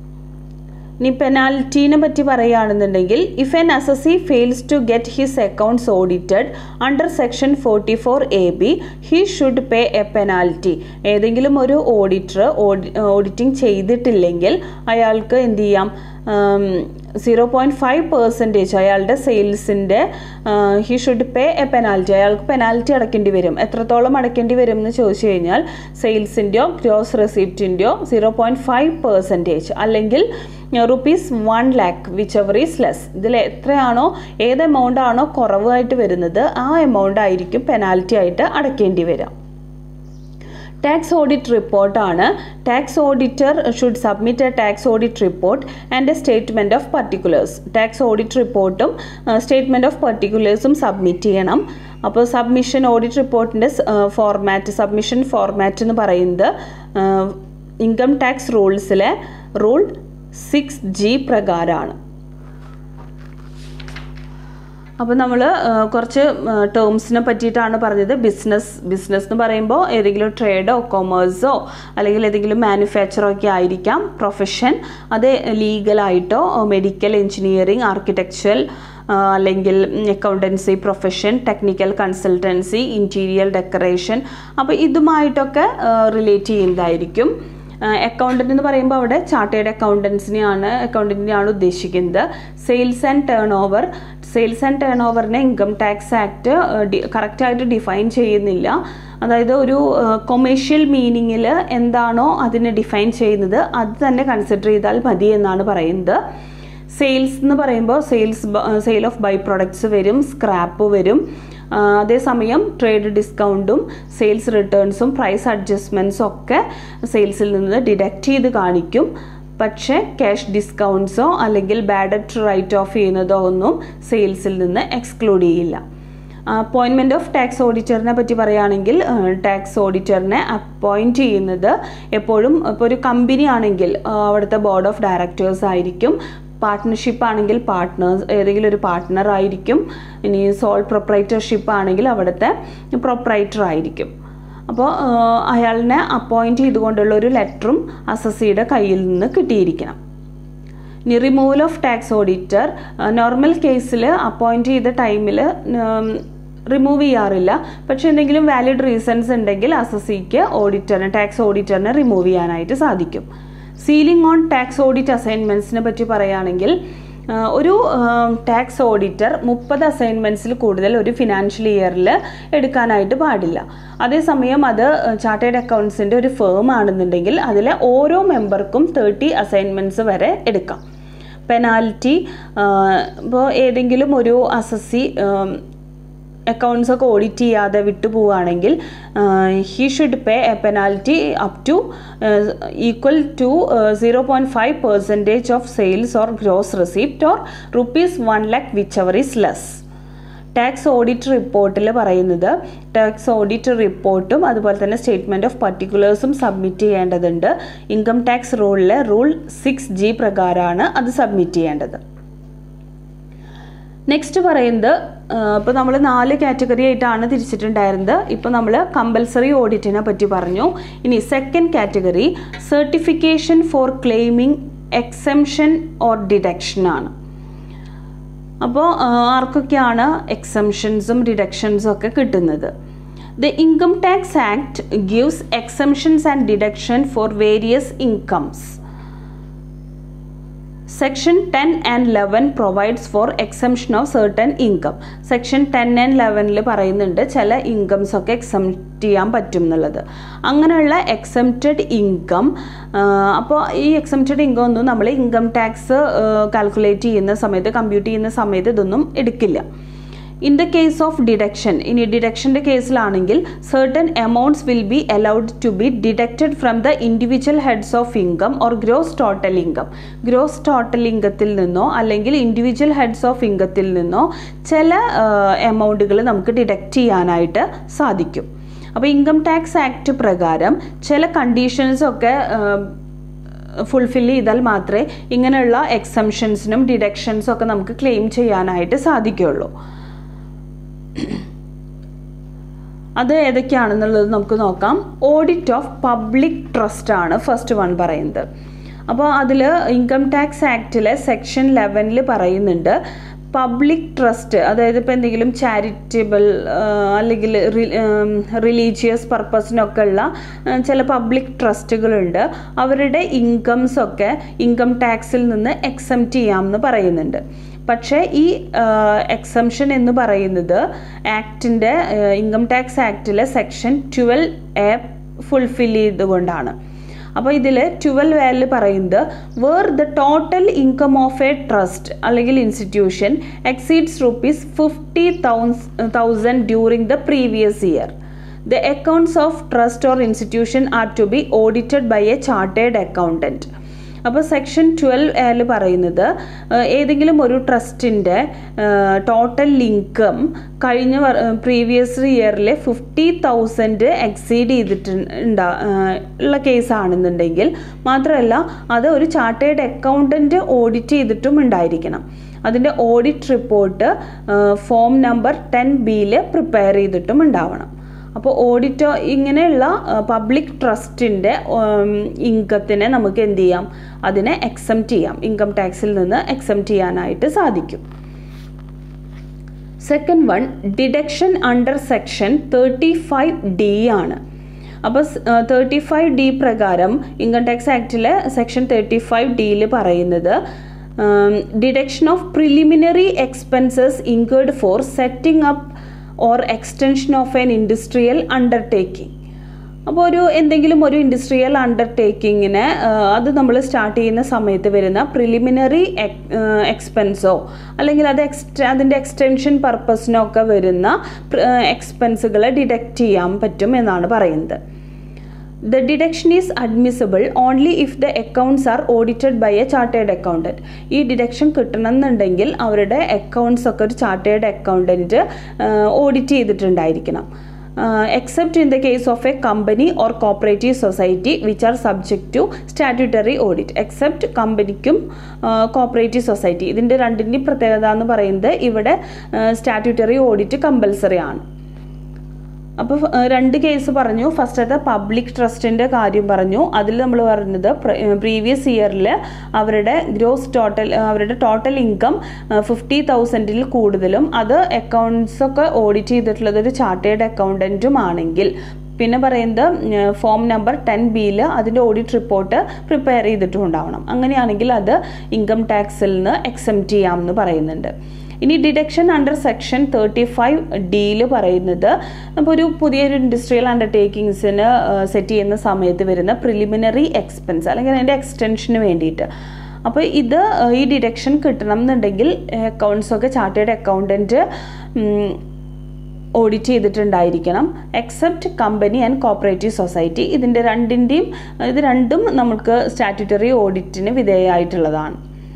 ഇനി പെനാൽറ്റീനെ പറ്റി പറയുകയാണെന്നുണ്ടെങ്കിൽ if an assessee fails to get his accounts audited under section forty four A B he should pay a penalty ഏതെങ്കിലും ഒരു ഓഡിറ്റർ ഓഡിറ്റിംഗ് ചെയ്തിട്ടില്ലെങ്കിൽ അയാൾക്ക് എന്ത് ചെയ്യാം സീറോ പോയിൻറ്റ് ഫൈവ് പെർസെൻറ്റേജ് അയാളുടെ സെയിൽസിൻ്റെ he should pay a penalty അയാൾക്ക് പെനാൽറ്റി അടയ്ക്കേണ്ടി വരും എത്രത്തോളം അടയ്ക്കേണ്ടി വരും എന്ന് ചോദിച്ചു കഴിഞ്ഞാൽ സെയിൽസിൻ്റെയോ ഗ്രോസ് റെസിപ്റ്റിൻ്റെയോ സീറോ പോയിൻറ്റ് ഫൈവ് പെർസെൻറ്റേജ് അല്ലെങ്കിൽ rupees one lakh whichever is less ഇതിൽ എത്രയാണോ ഏത് എമൗണ്ട് ആണോ കുറവായിട്ട് വരുന്നത് ആ എമൗണ്ട് ആയിരിക്കും പെനാൽറ്റി ആയിട്ട് അടയ്ക്കേണ്ടി വരിക ടാക്സ് ഓഡിറ്റ് റിപ്പോർട്ടാണ് tax auditor should submit a tax audit report and a statement of particulars tax audit റിപ്പോർട്ടും സ്റ്റേറ്റ്മെൻറ്റ് ഓഫ് പർട്ടിക്കുലേഴ്സും സബ്മിറ്റ് ചെയ്യണം അപ്പോൾ സബ്മിഷൻ ഓഡിറ്റ് റിപ്പോർട്ടിൻ്റെ ഫോർമാറ്റ് സബ്മിഷൻ ഫോർമാറ്റ് എന്ന് പറയുന്നത് ഇൻകം ടാക്സ് റൂൾസിലെ റൂൾ സിക്സ് ജി പ്രകാരമാണ് അപ്പോൾ നമ്മൾ കുറച്ച് ടേംസിനെ പറ്റിയിട്ടാണ് പറഞ്ഞത് ബിസിനസ് ബിസിനസ് എന്ന് പറയുമ്പോൾ ഏതെങ്കിലും ട്രേഡോ കൊമേഴ്സോ അല്ലെങ്കിൽ ഏതെങ്കിലും മാനുഫാക്ചറോ ഒക്കെ ആയിരിക്കാം പ്രൊഫഷൻ അത് ലീഗലായിട്ടോ മെഡിക്കൽ എഞ്ചിനീയറിംഗ് ആർക്കിടെക്ചറൽ അല്ലെങ്കിൽ accountancy profession technical consultancy interior decoration അപ്പോൾ ഇതുമായിട്ടൊക്കെ റിലേറ്റ് ചെയ്യുന്നതായിരിക്കും അക്കൗണ്ടൻ്റ് എന്ന് പറയുമ്പോൾ അവിടെ ചാർട്ടേഡ് അക്കൗണ്ടൻസിനെയാണ് അക്കൗണ്ടൻറ്റിനെയാണ് ഉദ്ദേശിക്കുന്നത് sales and turnover sales and turn ഓവറിനെ ഇൻകം ടാക്സ് ആക്ട് കറക്റ്റായിട്ട് ഡിഫൈൻ ചെയ്യുന്നില്ല അതായത് ഒരു കൊമേഴ്ഷ്യൽ മീനിങ്ങിൽ എന്താണോ അതിനെ ഡിഫൈൻ ചെയ്യുന്നത് അത് തന്നെ കൺസിഡർ ചെയ്താൽ മതി എന്നാണ് പറയുന്നത് സെയിൽസ് എന്ന് പറയുമ്പോൾ sales sale of by products വരും സ്ക്രാപ്പ് വരും അതേസമയം ട്രേഡ് ഡിസ്കൗണ്ടും സെയിൽസ് റിട്ടേൺസും പ്രൈസ് അഡ്ജസ്റ്റ്മെൻറ്റ്സും ഒക്കെ സെയിൽസിൽ നിന്ന് ഡിഡക്റ്റ് ചെയ്ത് കാണിക്കും പക്ഷേ ക്യാഷ് ഡിസ്കൗണ്ട്സോ അല്ലെങ്കിൽ ബാഡറ്റ് റൈറ്റ് ഓഫ് ചെയ്യുന്നതോ ഒന്നും സെയിൽസിൽ നിന്ന് എക്സ്ക്ലൂഡ് ചെയ്യില്ല അപ്പോയിൻമെൻറ്റ് ഓഫ് ടാക്സ് ഓഡിറ്ററിനെ പറ്റി പറയുകയാണെങ്കിൽ ടാക്സ് ഓഡിറ്ററിനെ അപ്പോയിൻറ്റ് ചെയ്യുന്നത് എപ്പോഴും ഇപ്പോൾ ഒരു കമ്പനി ആണെങ്കിൽ അവിടുത്തെ ബോർഡ് ഓഫ് ഡയറക്ടേഴ്സ് ആയിരിക്കും പാർട്ട്ണർഷിപ്പ് ആണെങ്കിൽ പാർട്ട്നേഴ്സ് ഏതെങ്കിലും ഒരു പാർട്ട്ണർ ആയിരിക്കും ഇനി സോൾ പ്രൊപ്പറേറ്റർഷിപ്പ് ആണെങ്കിൽ അവിടുത്തെ പ്രൊപ്പറേറ്റർ ആയിരിക്കും അപ്പോൾ അയാളിനെ അപ്പോയിൻറ്റ് ചെയ്തുകൊണ്ടുള്ള ഒരു ലെറ്ററും അസസിയുടെ കയ്യിൽ നിന്ന് കിട്ടിയിരിക്കണം ഇനി removal of tax auditor normal കേസിൽ അപ്പോയിൻറ്റ് ചെയ്ത ടൈമിൽ റിമൂവ് ചെയ്യാറില്ല പക്ഷെ എന്തെങ്കിലും വാലിഡ് റീസൺസ് ഉണ്ടെങ്കിൽ അസസിക്ക് ഓഡിറ്ററിന് ടാക്സ് ഓഡിറ്ററിനെ റിമൂവ് ചെയ്യാനായിട്ട് സാധിക്കും സീലിംഗ് ഓൺ ടാക്സ് ഓഡിറ്റ് അസൈൻമെൻറ്റ്സിനെ പറ്റി പറയുകയാണെങ്കിൽ ഒരു ടാക്സ് ഓഡിറ്റർ മുപ്പത് അസൈൻമെൻറ്റ്സിൽ കൂടുതൽ ഒരു ഫിനാൻഷ്യൽ ഇയറിൽ എടുക്കാനായിട്ട് പാടില്ല അതേസമയം അത് ചാർട്ടേഡ് അക്കൗണ്ട്സിൻ്റെ ഒരു ഫേം ആണെന്നുണ്ടെങ്കിൽ അതിലെ ഓരോ മെമ്പർക്കും തേർട്ടി അസൈൻമെൻറ്റ്സ് വരെ എടുക്കാം പെനാൽറ്റി ഇപ്പോൾ ഏതെങ്കിലും ഒരു അസസി അക്കൗണ്ട്സ് ഒക്കെ ഓഡിറ്റ് ചെയ്യാതെ വിട്ടുപോവുകയാണെങ്കിൽ he should pay a penalty up to equal to zero point five percentage of sales or gross receipt or rupees one lakh whichever is less tax audit റിപ്പോർട്ടിൽ പറയുന്നത് ടാക്സ് ഓഡിറ്റ് റിപ്പോർട്ടും അതുപോലെ തന്നെ സ്റ്റേറ്റ്മെൻറ്റ് ഓഫ് പർട്ടിക്കുലേഴ്സും സബ്മിറ്റ് ചെയ്യേണ്ടതുണ്ട് ഇൻകം ടാക്സ് റൂളിലെ റൂൾ സിക്സ് ജി പ്രകാരമാണ് അത് സബ്മിറ്റ് ചെയ്യേണ്ടത് നെക്സ്റ്റ് പറയുന്നത് ഇപ്പോൾ നമ്മൾ നാല് കാറ്റഗറി ആയിട്ടാണ് തിരിച്ചിട്ടുണ്ടായിരുന്നത് ഇപ്പോൾ നമ്മൾ കമ്പൽസറി ഓഡിറ്റിനെ പറ്റി പറഞ്ഞു ഇനി second category certification for claiming exemption or deduction ആണ് അപ്പോൾ ആർക്കൊക്കെയാണ് എക്സംഷൻസും ഡിഡക്ഷൻസും ഒക്കെ കിട്ടുന്നത് the income tax act gives exemptions and deduction for various incomes section ten and eleven provides for exemption of certain income section ten and ലെവനിൽ പറയുന്നുണ്ട് ചില ഇൻകംസ് ഒക്കെ എക്സംപ്റ്റ് ചെയ്യാൻ പറ്റും എന്നുള്ളത് അങ്ങനെയുള്ള എക്സംപ്റ്റഡ് ഇൻകം അപ്പോൾ ഈ എക്സംപ്റ്റഡ് ഇൻകം ഒന്നും നമ്മൾ ഇൻകം ടാക്സ് കാൽക്കുലേറ്റ് ചെയ്യുന്ന സമയത്ത് കമ്പ്യൂട്ട് ചെയ്യുന്ന സമയത്ത് ഇതൊന്നും എടുക്കില്ല in the case of deduction ഇനി ഡിഡക്ഷൻ്റെ കേസിലാണെങ്കിൽ certain amounts will be allowed to be deducted from the individual heads of income or gross total income gross total ഇൻകത്തിൽ നിന്നോ അല്ലെങ്കിൽ ഇൻഡിവിജ്വൽ ഹെഡ്സ് ഓഫ് ഇൻകത്തിൽ നിന്നോ ചില എമൗണ്ടുകൾ നമുക്ക് ഡിഡക്റ്റ് ചെയ്യാനായിട്ട് സാധിക്കും അപ്പോൾ ഇൻകം ടാക്സ് ആക്ട് പ്രകാരം ചില കണ്ടീഷൻസ് ഒക്കെ ഫുൾഫിൽ ചെയ്താൽ മാത്രമേ ഇങ്ങനെയുള്ള എക്സംഷൻസിനും ഡിഡക്ഷൻസും ഒക്കെ നമുക്ക് ക്ലെയിം ചെയ്യാനായിട്ട് സാധിക്കുകയുള്ളൂ അത് ഏതൊക്കെയാണെന്നുള്ളത് നമുക്ക് നോക്കാം ഓഡിറ്റ് ഓഫ് പബ്ലിക് ട്രസ്റ്റ് ആണ് ഫസ്റ്റ് വൺ പറയുന്നത് അപ്പോൾ അതിൽ ഇൻകം ടാക്സ് ആക്റ്റിലെ സെക്ഷൻ ലെവനിൽ പറയുന്നുണ്ട് പബ്ലിക് ട്രസ്റ്റ് അതായത് ഇപ്പോൾ എന്തെങ്കിലും ചാരിറ്റബിൾ അല്ലെങ്കിൽ റിലീജിയസ് പർപ്പസിനൊക്കെ ഉള്ള ചില പബ്ലിക് ട്രസ്റ്റുകളുണ്ട് അവരുടെ ഇൻകംസ് ഒക്കെ ഇൻകം ടാക്സിൽ നിന്ന് എക്സംപ്റ്റ് ചെയ്യാമെന്ന് പറയുന്നുണ്ട് പക്ഷേ ഈ എക്സംഷൻ എന്ന് പറയുന്നത് ആക്ടിൻ്റെ ഇൻകം ടാക്സ് ആക്ടിലെ സെക്ഷൻ ട്വൽവ് എ ഫുൾഫിൽ ചെയ്തുകൊണ്ടാണ് അപ്പോൾ ഇതിൽ ട്വൽവ് വേലിൽ പറയുന്നത് where the total income of a trust അല്ലെങ്കിൽ institution exceeds rupees fifty thousand during the previous year the accounts of trust or institution are to be audited by a chartered accountant അപ്പോൾ സെക്ഷൻ ട്വൽവ് എയിൽ പറയുന്നത് ഏഹ്, ഏതെങ്കിലും ഒരു ട്രസ്റ്റിൻ്റെ ടോട്ടൽ ഇൻകം കഴിഞ്ഞ പ്രീവിയസ് ഇയറിൽ ഫിഫ്റ്റി തൗസൻഡ് എക്സീഡ് ചെയ്തിട്ട് ഉണ്ടാ ഏഹ്, ഉള്ള കേസാണെന്നുണ്ടെങ്കിൽ മാത്രമല്ല അത് ഒരു ചാർട്ടേഡ് അക്കൗണ്ടൻറ്റ് ഓഡിറ്റ് ചെയ്തിട്ടും ഉണ്ടായിരിക്കണം അതിൻ്റെ audit report form number ten ബിയിൽ പ്രിപ്പയർ ചെയ്തിട്ടും ഉണ്ടാവണം അപ്പോൾ ഓഡിറ്റോ ഇങ്ങനെയുള്ള പബ്ലിക് ട്രസ്റ്റിൻ്റെ ഇൻകത്തിനെ നമുക്ക് എന്ത് ചെയ്യാം അതിനെ എക്സംറ്റ് ചെയ്യാം ഇൻകം ടാക്സിൽ നിന്ന് എക്സംറ്റ് ചെയ്യാനായിട്ട് സാധിക്കും second one deduction under section thirty five D ആണ് അപ്പോൾ തേർട്ടി ഫൈവ് ഡി പ്രകാരം ഇൻകം ടാക്സ് ആക്ടിലെ സെക്ഷൻ തേർട്ടി ഫൈവ് ഡിയിൽ പറയുന്നത് deduction of preliminary expenses incurred for setting up or extension of an industrial undertaking അപ്പോൾ ഒരു എന്തെങ്കിലും ഒരു ഇൻഡസ്ട്രിയൽ അണ്ടർടേക്കിങ്ങിന് അത് നമ്മൾ സ്റ്റാർട്ട് ചെയ്യുന്ന സമയത്ത് വരുന്ന പ്രിലിമിനറി എക്സ്പെൻസോ അല്ലെങ്കിൽ അത് എക്സ്റ്റ അതിൻ്റെ എക്സ്റ്റൻഷൻ പർപ്പസിനൊക്കെ വരുന്ന എക്സ്പെൻസുകളെ ഡിഡക്റ്റ് ചെയ്യാൻ പറ്റും എന്നാണ് പറയുന്നത് the deduction is admissible only if the accounts are audited by a chartered accountant ഈ ഡിഡക്ഷൻ കിട്ടണമെന്നുണ്ടെങ്കിൽ അവരുടെ അക്കൗണ്ട്സ് ഒക്കെ ഒരു ചാർട്ടേഡ് അക്കൗണ്ടൻറ്റ് ഓഡിറ്റ് ചെയ്തിട്ടുണ്ടായിരിക്കണം except in the case of a company or cooperative society which are subject to statutory audit except കമ്പനിക്കും കോപ്പറേറ്റീവ് സൊസൈറ്റി ഇതിൻ്റെ രണ്ടിൻ്റെയും പ്രത്യേകത എന്ന് പറയുന്നത് ഇവിടെ സ്റ്റാറ്റ്യൂട്ടറി ഓഡിറ്റ് കമ്പൽസറി ആണ് അപ്പോൾ രണ്ട് കേസ് പറഞ്ഞു ഫസ്റ്റത്തെ പബ്ലിക് ട്രസ്റ്റിൻ്റെ കാര്യം പറഞ്ഞു അതിൽ നമ്മൾ പറഞ്ഞത് പ്രീവിയസ് ഇയറിൽ അവരുടെ ഗ്രോസ് ടോട്ടൽ അവരുടെ ടോട്ടൽ ഇൻകം ഫിഫ്റ്റി തൗസൻഡിൽ കൂടുതലും അത് അക്കൗണ്ട്സ് ഒക്കെ ഓഡിറ്റ് ചെയ്തിട്ടുള്ളത് ഒരു ചാർട്ടേഡ് അക്കൗണ്ടൻറ്റും ആണെങ്കിൽ പിന്നെ പറയുന്നത് ഫോം നമ്പർ ടെൻ ബിയിൽ അതിൻ്റെ ഓഡിറ്റ് റിപ്പോർട്ട് പ്രിപ്പയർ ചെയ്തിട്ടും ഉണ്ടാവണം അങ്ങനെയാണെങ്കിൽ അത് ഇൻകം ടാക്സിൽ നിന്ന് എക്സെപ്റ്റ് ചെയ്യാമെന്ന് പറയുന്നുണ്ട് ഇനി deduction under section thirty five ഡിയിൽ പറയുന്നത് അപ്പോൾ ഒരു പുതിയൊരു ഇൻഡസ്ട്രിയൽ അണ്ടർടേക്കിങ്സിന് സെറ്റ് ചെയ്യുന്ന സമയത്ത് വരുന്ന പ്രിലിമിനറി എക്സ്പെൻസ് അല്ലെങ്കിൽ അതിൻ്റെ എക്സ്റ്റൻഷന് വേണ്ടിയിട്ട് അപ്പോൾ ഇത് ഈ ഡിഡക്ഷൻ കിട്ടണം എന്നുണ്ടെങ്കിൽ അക്കൗണ്ട്സ് ഒക്കെ ചാർട്ടേഡ് അക്കൗണ്ടൻറ്റ് ഓഡിറ്റ് ചെയ്തിട്ടുണ്ടായിരിക്കണം except company and cooperative society ഇതിൻ്റെ രണ്ടിൻ്റെയും ഇത് രണ്ടും നമുക്ക് സ്റ്റാറ്റ്യൂട്ടറി ഓഡിറ്റിന് വിധേയമായിട്ടുള്ളതാണ്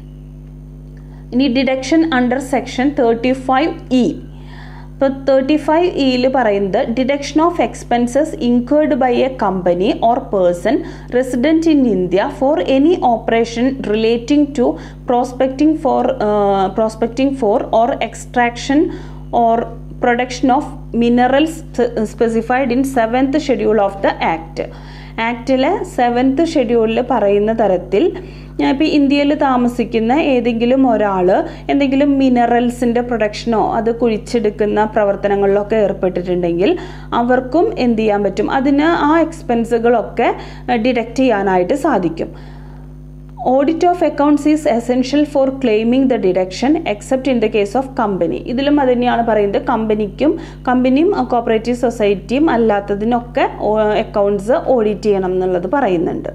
ഇനി deduction under section thirty five E ഇപ്പോൾ തേർട്ടി ഫൈവ് ഇയിൽ പറയുന്നത് deduction of expenses incurred by a company or person resident in India for any operation relating to prospecting for prospecting for or extraction or production of minerals specified in seventh schedule of the act ആക്റ്റിലെ സെവൻത്ത് ഷെഡ്യൂളിൽ പറയുന്ന തരത്തിൽ ഇപ്പോൾ ഇന്ത്യയിൽ താമസിക്കുന്ന ഏതെങ്കിലും ഒരാൾ എന്തെങ്കിലും മിനറൽസിൻ്റെ പ്രൊഡക്ഷനോ അത് കുഴിച്ചെടുക്കുന്ന പ്രവർത്തനങ്ങളിലൊക്കെ ഏർപ്പെട്ടിട്ടുണ്ടെങ്കിൽ അവർക്കും എന്ത് ചെയ്യാൻ പറ്റും അതിന് ആ എക്സ്പെൻസുകളൊക്കെ ഡിഡക്റ്റ് ചെയ്യാനായിട്ട് സാധിക്കും audit of accounts is essential for claiming the deduction except in the case of company ഇതിലും അത് തന്നെയാണ് പറയുന്നത് കമ്പനിക്കും കമ്പനിയും കോപ്പറേറ്റീവ് സൊസൈറ്റിയും അല്ലാത്തതിനൊക്കെ അക്കൗണ്ട്സ് ഓഡിറ്റ് ചെയ്യണം എന്നുള്ളത് പറയുന്നുണ്ട്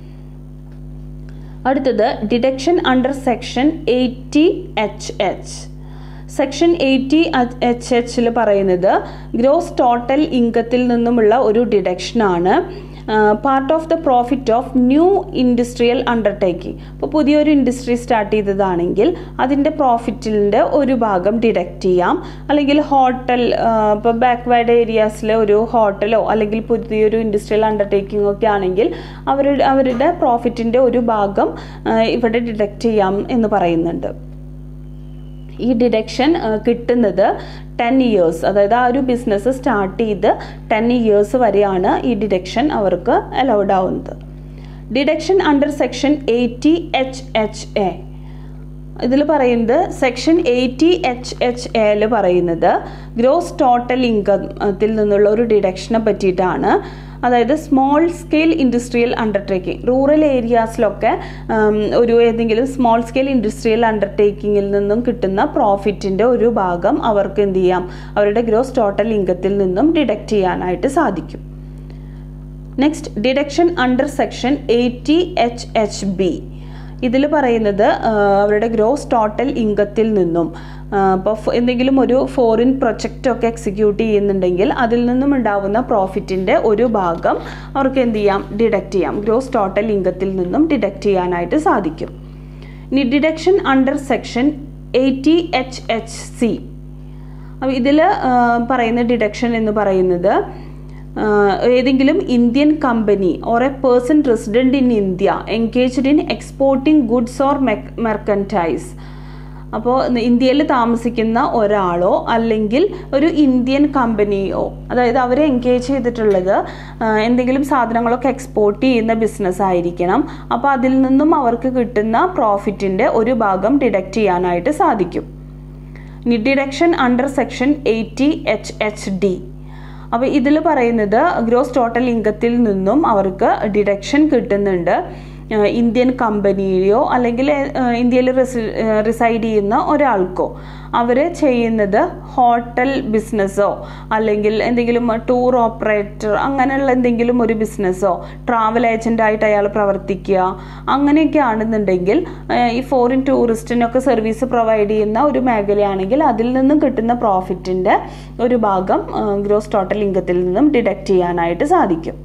അടുത്തത് deduction under section eighty H H section eighty H എച്ചിൽ പറയുന്നത് ഗ്രോസ് ടോട്ടൽ ഇൻകത്തിൽ നിന്നുമുള്ള ഒരു ഡിഡക്ഷനാണ് part of the profit of new industrial undertaking ഇപ്പോൾ പുതിയൊരു ഇൻഡസ്ട്രി സ്റ്റാർട്ട് ചെയ്തതാണെങ്കിൽ അതിൻ്റെ പ്രോഫിറ്റിൻ്റെ ഒരു ഭാഗം ഡിഡക്റ്റ് ചെയ്യാം അല്ലെങ്കിൽ ഹോട്ടൽ ഇപ്പോൾ ബാക്ക്വേർഡ് ഏരിയാസിലെ ഒരു ഹോട്ടലോ അല്ലെങ്കിൽ പുതിയൊരു ഇൻഡസ്ട്രിയൽ അണ്ടർടേക്കിംഗ് ഒക്കെ ആണെങ്കിൽ അവരുടെ അവരുടെ പ്രോഫിറ്റിൻ്റെ ഒരു ഭാഗം ഇവിടെ ഡിഡക്റ്റ് ചെയ്യാം എന്ന് പറയുന്നുണ്ട് ഈ ഡിഡക്ഷൻ കിട്ടുന്നത് ടെൻ ഇയേഴ്സ് അതായത് ആ ഒരു ബിസിനസ് സ്റ്റാർട്ട് ചെയ്ത് ടെൻ ഇയേഴ്സ് വരെയാണ് ഈ ഡിഡക്ഷൻ അവർക്ക് അലൗഡ് ആവുന്നത് deduction under section eighty H H A ഇതിൽ പറയുന്നത് സെക്ഷൻ എയ്റ്റി എച്ച് എച്ച് എയിൽ പറയുന്നത് ഗ്രോസ് ടോട്ടൽ ഇൻകത്തിൽ നിന്നുള്ള ഒരു ഡിഡക്ഷനെ പറ്റിയിട്ടാണ് അതായത് small scale industrial undertaking rural ഏരിയാസിലൊക്കെ ഒരു ഏതെങ്കിലും സ്മോൾ സ്കെയിൽ ഇൻഡസ്ട്രിയൽ അണ്ടർടേക്കിങ്ങിൽ നിന്നും കിട്ടുന്ന പ്രോഫിറ്റിൻ്റെ ഒരു ഭാഗം അവർക്ക് എന്ത് ചെയ്യാം അവരുടെ ഗ്രോസ് ടോട്ടൽ ഇൻകത്തിൽ നിന്നും ഡിഡക്റ്റ് ചെയ്യാനായിട്ട് സാധിക്കും next deduction under section eighty H H B ഇതിൽ പറയുന്നത് ആ, അവരുടെ ഗ്രോസ് ടോട്ടൽ ഇൻകത്തിൽ നിന്നും ഇപ്പോൾ എന്തെങ്കിലും ഒരു ഫോറിൻ പ്രൊജക്റ്റ് ഒക്കെ എക്സിക്യൂട്ട് ചെയ്യുന്നുണ്ടെങ്കിൽ അതിൽ നിന്നും ഉണ്ടാവുന്ന പ്രോഫിറ്റിൻ്റെ ഒരു ഭാഗം അവർക്ക് എന്ത് ചെയ്യാം ഡിഡക്റ്റ് ചെയ്യാം ഗ്രോസ് ടോട്ടൽ ഇൻകത്തിൽ നിന്നും ഡിഡക്റ്റ് ചെയ്യാനായിട്ട് സാധിക്കും ഇനി deduction under section eighty H H C അപ്പോൾ ഇതിൽ പറയുന്ന ഡിഡക്ഷൻ എന്ന് പറയുന്നത് ആ, ഏതെങ്കിലും Indian company or a person resident in India engaged in exporting goods or merchandise അപ്പോൾ ഇന്ത്യയിൽ താമസിക്കുന്ന ഒരാളോ അല്ലെങ്കിൽ ഒരു ഇന്ത്യൻ കമ്പനിയോ അതായത് അവരെ എൻഗേജ് ചെയ്തിട്ടുള്ളത് ആ, എന്തെങ്കിലും സാധനങ്ങളൊക്കെ എക്സ്പോർട്ട് ചെയ്യുന്ന ബിസിനസ് ആയിരിക്കണം അപ്പോൾ അതിൽ നിന്നും അവർക്ക് കിട്ടുന്ന പ്രോഫിറ്റിൻ്റെ ഒരു ഭാഗം ഡിഡക്റ്റ് ചെയ്യാനായിട്ട് സാധിക്കും ഇനി deduction under section eighty H H D അപ്പോൾ ഇതിൽ പറയുന്നത് ഗ്രോസ് ടോട്ടൽ ഇൻകത്തിൽ നിന്നും അവർക്ക് ഡിഡക്ഷൻ കിട്ടുന്നുണ്ട് ഏഹ് ഇന്ത്യൻ കമ്പനിയോ അല്ലെങ്കിൽ ഏഹ് ഇന്ത്യയിൽ റെസി റിസൈഡ് ചെയ്യുന്ന ഒരാൾക്കോ അവർ ചെയ്യുന്നത് ഹോട്ടൽ ബിസിനസ്സോ അല്ലെങ്കിൽ എന്തെങ്കിലും ടൂർ ഓപ്പറേറ്റർ അങ്ങനെയുള്ള എന്തെങ്കിലും ഒരു ബിസിനസ്സോ ട്രാവൽ ഏജൻ്റായിട്ട് അയാൾ പ്രവർത്തിക്കുക അങ്ങനെയൊക്കെ ആണെന്നുണ്ടെങ്കിൽ ഏഹ് ഈ ഫോറിൻ ടൂറിസ്റ്റിനൊക്കെ സർവീസ് പ്രൊവൈഡ് ചെയ്യുന്ന ഒരു മേഖലയാണെങ്കിൽ അതിൽ നിന്നും കിട്ടുന്ന പ്രോഫിറ്റിൻ്റെ ഒരു ഭാഗം ഗ്രോസ് ടോട്ടൽ ഇൻകത്തിൽ നിന്നും ഡിഡക്റ്റ് ചെയ്യാനായിട്ട് സാധിക്കും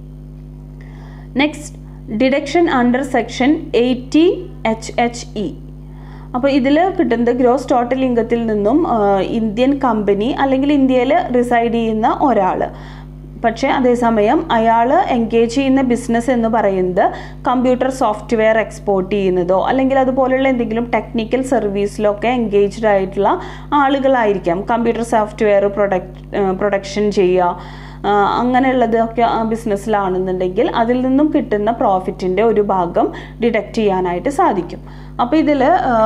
next deduction under section eighty H H E അപ്പോൾ ഇതിൽ കിട്ടുന്നത് ഗ്രോസ് ടോട്ടൽ ഇൻകത്തിൽ നിന്നും ആ, ഇന്ത്യൻ കമ്പനി അല്ലെങ്കിൽ ഇന്ത്യയിൽ റിസൈഡ് ചെയ്യുന്ന ഒരാൾ പക്ഷേ അതേസമയം അയാൾ എൻഗേജ് ചെയ്യുന്ന ബിസിനസ് എന്ന് പറയുന്നത് കമ്പ്യൂട്ടർ സോഫ്റ്റ്വെയർ എക്സ്പോർട്ട് ചെയ്യുന്നതോ അല്ലെങ്കിൽ അതുപോലുള്ള എന്തെങ്കിലും ടെക്നിക്കൽ സർവീസിലൊക്കെ എൻഗേജ്ഡ് ആയിട്ടുള്ള ആളുകളായിരിക്കാം കമ്പ്യൂട്ടർ സോഫ്റ്റ്വെയർ പ്രൊഡക്റ്റ് പ്രൊഡക്ഷൻ ചെയ്യുക ആ, അങ്ങനെയുള്ളതൊക്കെ ആ ബിസിനസ്സിലാണെന്നുണ്ടെങ്കിൽ അതിൽ നിന്നും കിട്ടുന്ന പ്രോഫിറ്റിൻ്റെ ഒരു ഭാഗം ഡിഡക്റ്റ് ചെയ്യാനായിട്ട് സാധിക്കും അപ്പോൾ ഇതിൽ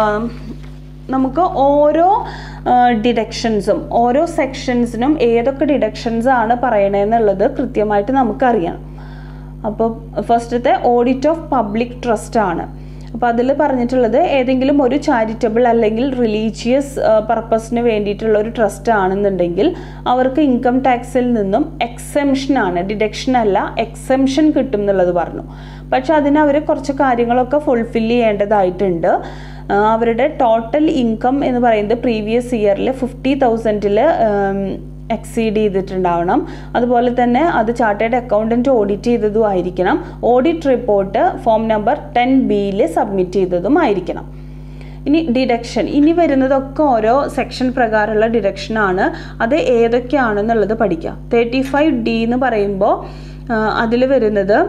നമുക്ക് ഓരോ ഡിഡക്ഷൻസും ഓരോ സെക്ഷൻസിനും ഏതൊക്കെ ഡിഡക്ഷൻസ് ആണ് പറയണതെന്നുള്ളത് കൃത്യമായിട്ട് നമുക്കറിയണം അപ്പോൾ ഫസ്റ്റത്തെ ഓഡിറ്റ് ഓഫ് പബ്ലിക് ട്രസ്റ്റ് ആണ് അപ്പോൾ അതിൽ പറഞ്ഞിട്ടുള്ളത് ഏതെങ്കിലും ഒരു ചാരിറ്റബിൾ അല്ലെങ്കിൽ റിലീജിയസ് പർപ്പസിന് വേണ്ടിയിട്ടുള്ള ഒരു ട്രസ്റ്റ് ആണെന്നുണ്ടെങ്കിൽ അവർക്ക് ഇൻകം ടാക്സിൽ നിന്നും എക്സെംഷൻ ആണ് ഡിഡക്ഷൻ അല്ല എക്സെംഷൻ കിട്ടും എന്നുള്ളത് പറഞ്ഞു പക്ഷെ അതിന് അവർ കുറച്ച് കാര്യങ്ങളൊക്കെ ഫുൾഫിൽ ചെയ്യേണ്ടതായിട്ടുണ്ട് ആ, അവരുടെ ടോട്ടൽ ഇൻകം എന്ന് പറയുന്നത് പ്രീവിയസ് ഇയറിൽ ഫിഫ്റ്റി തൗസൻഡിൽ എക്സീഡ് ചെയ്തിട്ടുണ്ടാവണം അതുപോലെ തന്നെ അത് ചാർട്ടേഡ് അക്കൗണ്ടൻറ്റ് ഓഡിറ്റ് ചെയ്തതും ആയിരിക്കണം audit report form number ten ബിയിൽ സബ്മിറ്റ് ചെയ്തതും ആയിരിക്കണം ഇനി ഡിഡക്ഷൻ ഇനി വരുന്നതൊക്കെ ഓരോ സെക്ഷൻ പ്രകാരമുള്ള ഡിഡക്ഷനാണ് അത് ഏതൊക്കെയാണെന്നുള്ളത് പഠിക്കാം തേർട്ടി ഫൈവ് ഡി എന്ന് പറയുമ്പോൾ അതിൽ വരുന്നത്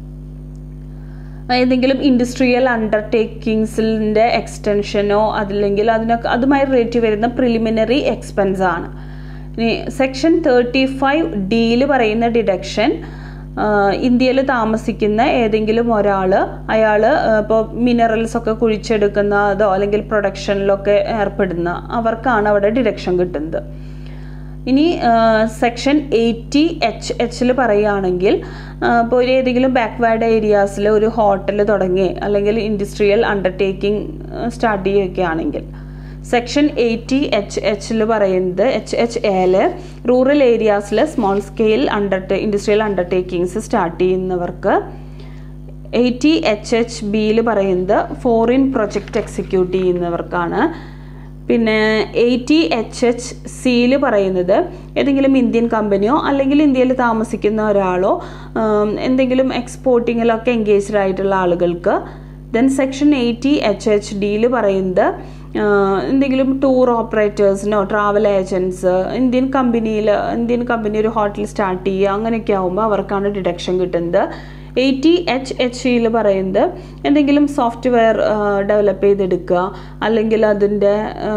ഏതെങ്കിലും ഇൻഡസ്ട്രിയൽ അണ്ടർടേക്കിങ്സിൻ്റെ എക്സ്റ്റൻഷനോ അതല്ലെങ്കിൽ അതിനൊക്കെ അതുമായി റിലേറ്റ് വരുന്ന പ്രിലിമിനറി എക്സ്പെൻസ് ആണ് ഇനി സെക്ഷൻ തേർട്ടി ഫൈവ് ഡിയിൽ പറയുന്ന ഡിഡക്ഷൻ ഇന്ത്യയിൽ താമസിക്കുന്ന ഏതെങ്കിലും ഒരാൾ അയാൾ ഇപ്പോൾ മിനറൽസ് ഒക്കെ കുഴിച്ചെടുക്കുന്നതോ അല്ലെങ്കിൽ പ്രൊഡക്ഷനിലൊക്കെ ഏർപ്പെടുന്ന അവർക്കാണ് അവിടെ ഡിഡക്ഷൻ കിട്ടുന്നത് ഇനി സെക്ഷൻ എയ്റ്റി എച്ച് എച്ചിൽ പറയുകയാണെങ്കിൽ ഇപ്പോൾ ഒരു ഏതെങ്കിലും ബാക്ക്വേർഡ് ഏരിയാസിൽ ഒരു ഹോട്ടൽ തുടങ്ങി അല്ലെങ്കിൽ ഇൻഡസ്ട്രിയൽ അണ്ടർടേക്കിംഗ് സ്റ്റാർട്ട് ചെയ്യുകയാണെങ്കിൽ സെക്ഷൻ എയ്റ്റി എച്ച് എച്ചിൽ പറയുന്നത് എച്ച് എച്ച് എല് റൂറൽ ഏരിയാസിൽ small scale under industrial undertakings start ചെയ്യുന്നവർക്ക് എയ്റ്റി എച്ച് എച്ച് ബിയിൽ പറയുന്നത് ഫോറിൻ പ്രൊജക്റ്റ് എക്സിക്യൂട്ട് ചെയ്യുന്നവർക്കാണ് പിന്നെ എയ്റ്റി എച്ച് എച്ച് സിയിൽ പറയുന്നത് ഏതെങ്കിലും ഇന്ത്യൻ കമ്പനിയോ അല്ലെങ്കിൽ ഇന്ത്യയിൽ താമസിക്കുന്ന ഒരാളോ ഉം, എന്തെങ്കിലും എക്സ്പോർട്ടിങ്ങിലൊക്കെ എൻഗേജ്ഡ് ആയിട്ടുള്ള ആളുകൾക്ക് then section eighty H H ഡിയിൽ പറയുന്നത് ആ, എന്തെങ്കിലും ടൂർ ഓപ്പറേറ്റേഴ്സിനോ ട്രാവൽ ഏജൻസ് ഇന്ത്യൻ കമ്പനിയിൽ ഇന്ത്യൻ കമ്പനി ഒരു ഹോട്ടൽ സ്റ്റാർട്ട് ചെയ്യുക അങ്ങനെയൊക്കെ ആകുമ്പോൾ അവർക്കാണ് ഡിഡക്ഷൻ കിട്ടുന്നത് എയ്റ്റി എച്ച് എച്ച് സിയിൽ പറയുന്നത് എന്തെങ്കിലും സോഫ്റ്റ്വെയർ ഡെവലപ്പ് ചെയ്തെടുക്കുക അല്ലെങ്കിൽ അതിൻ്റെ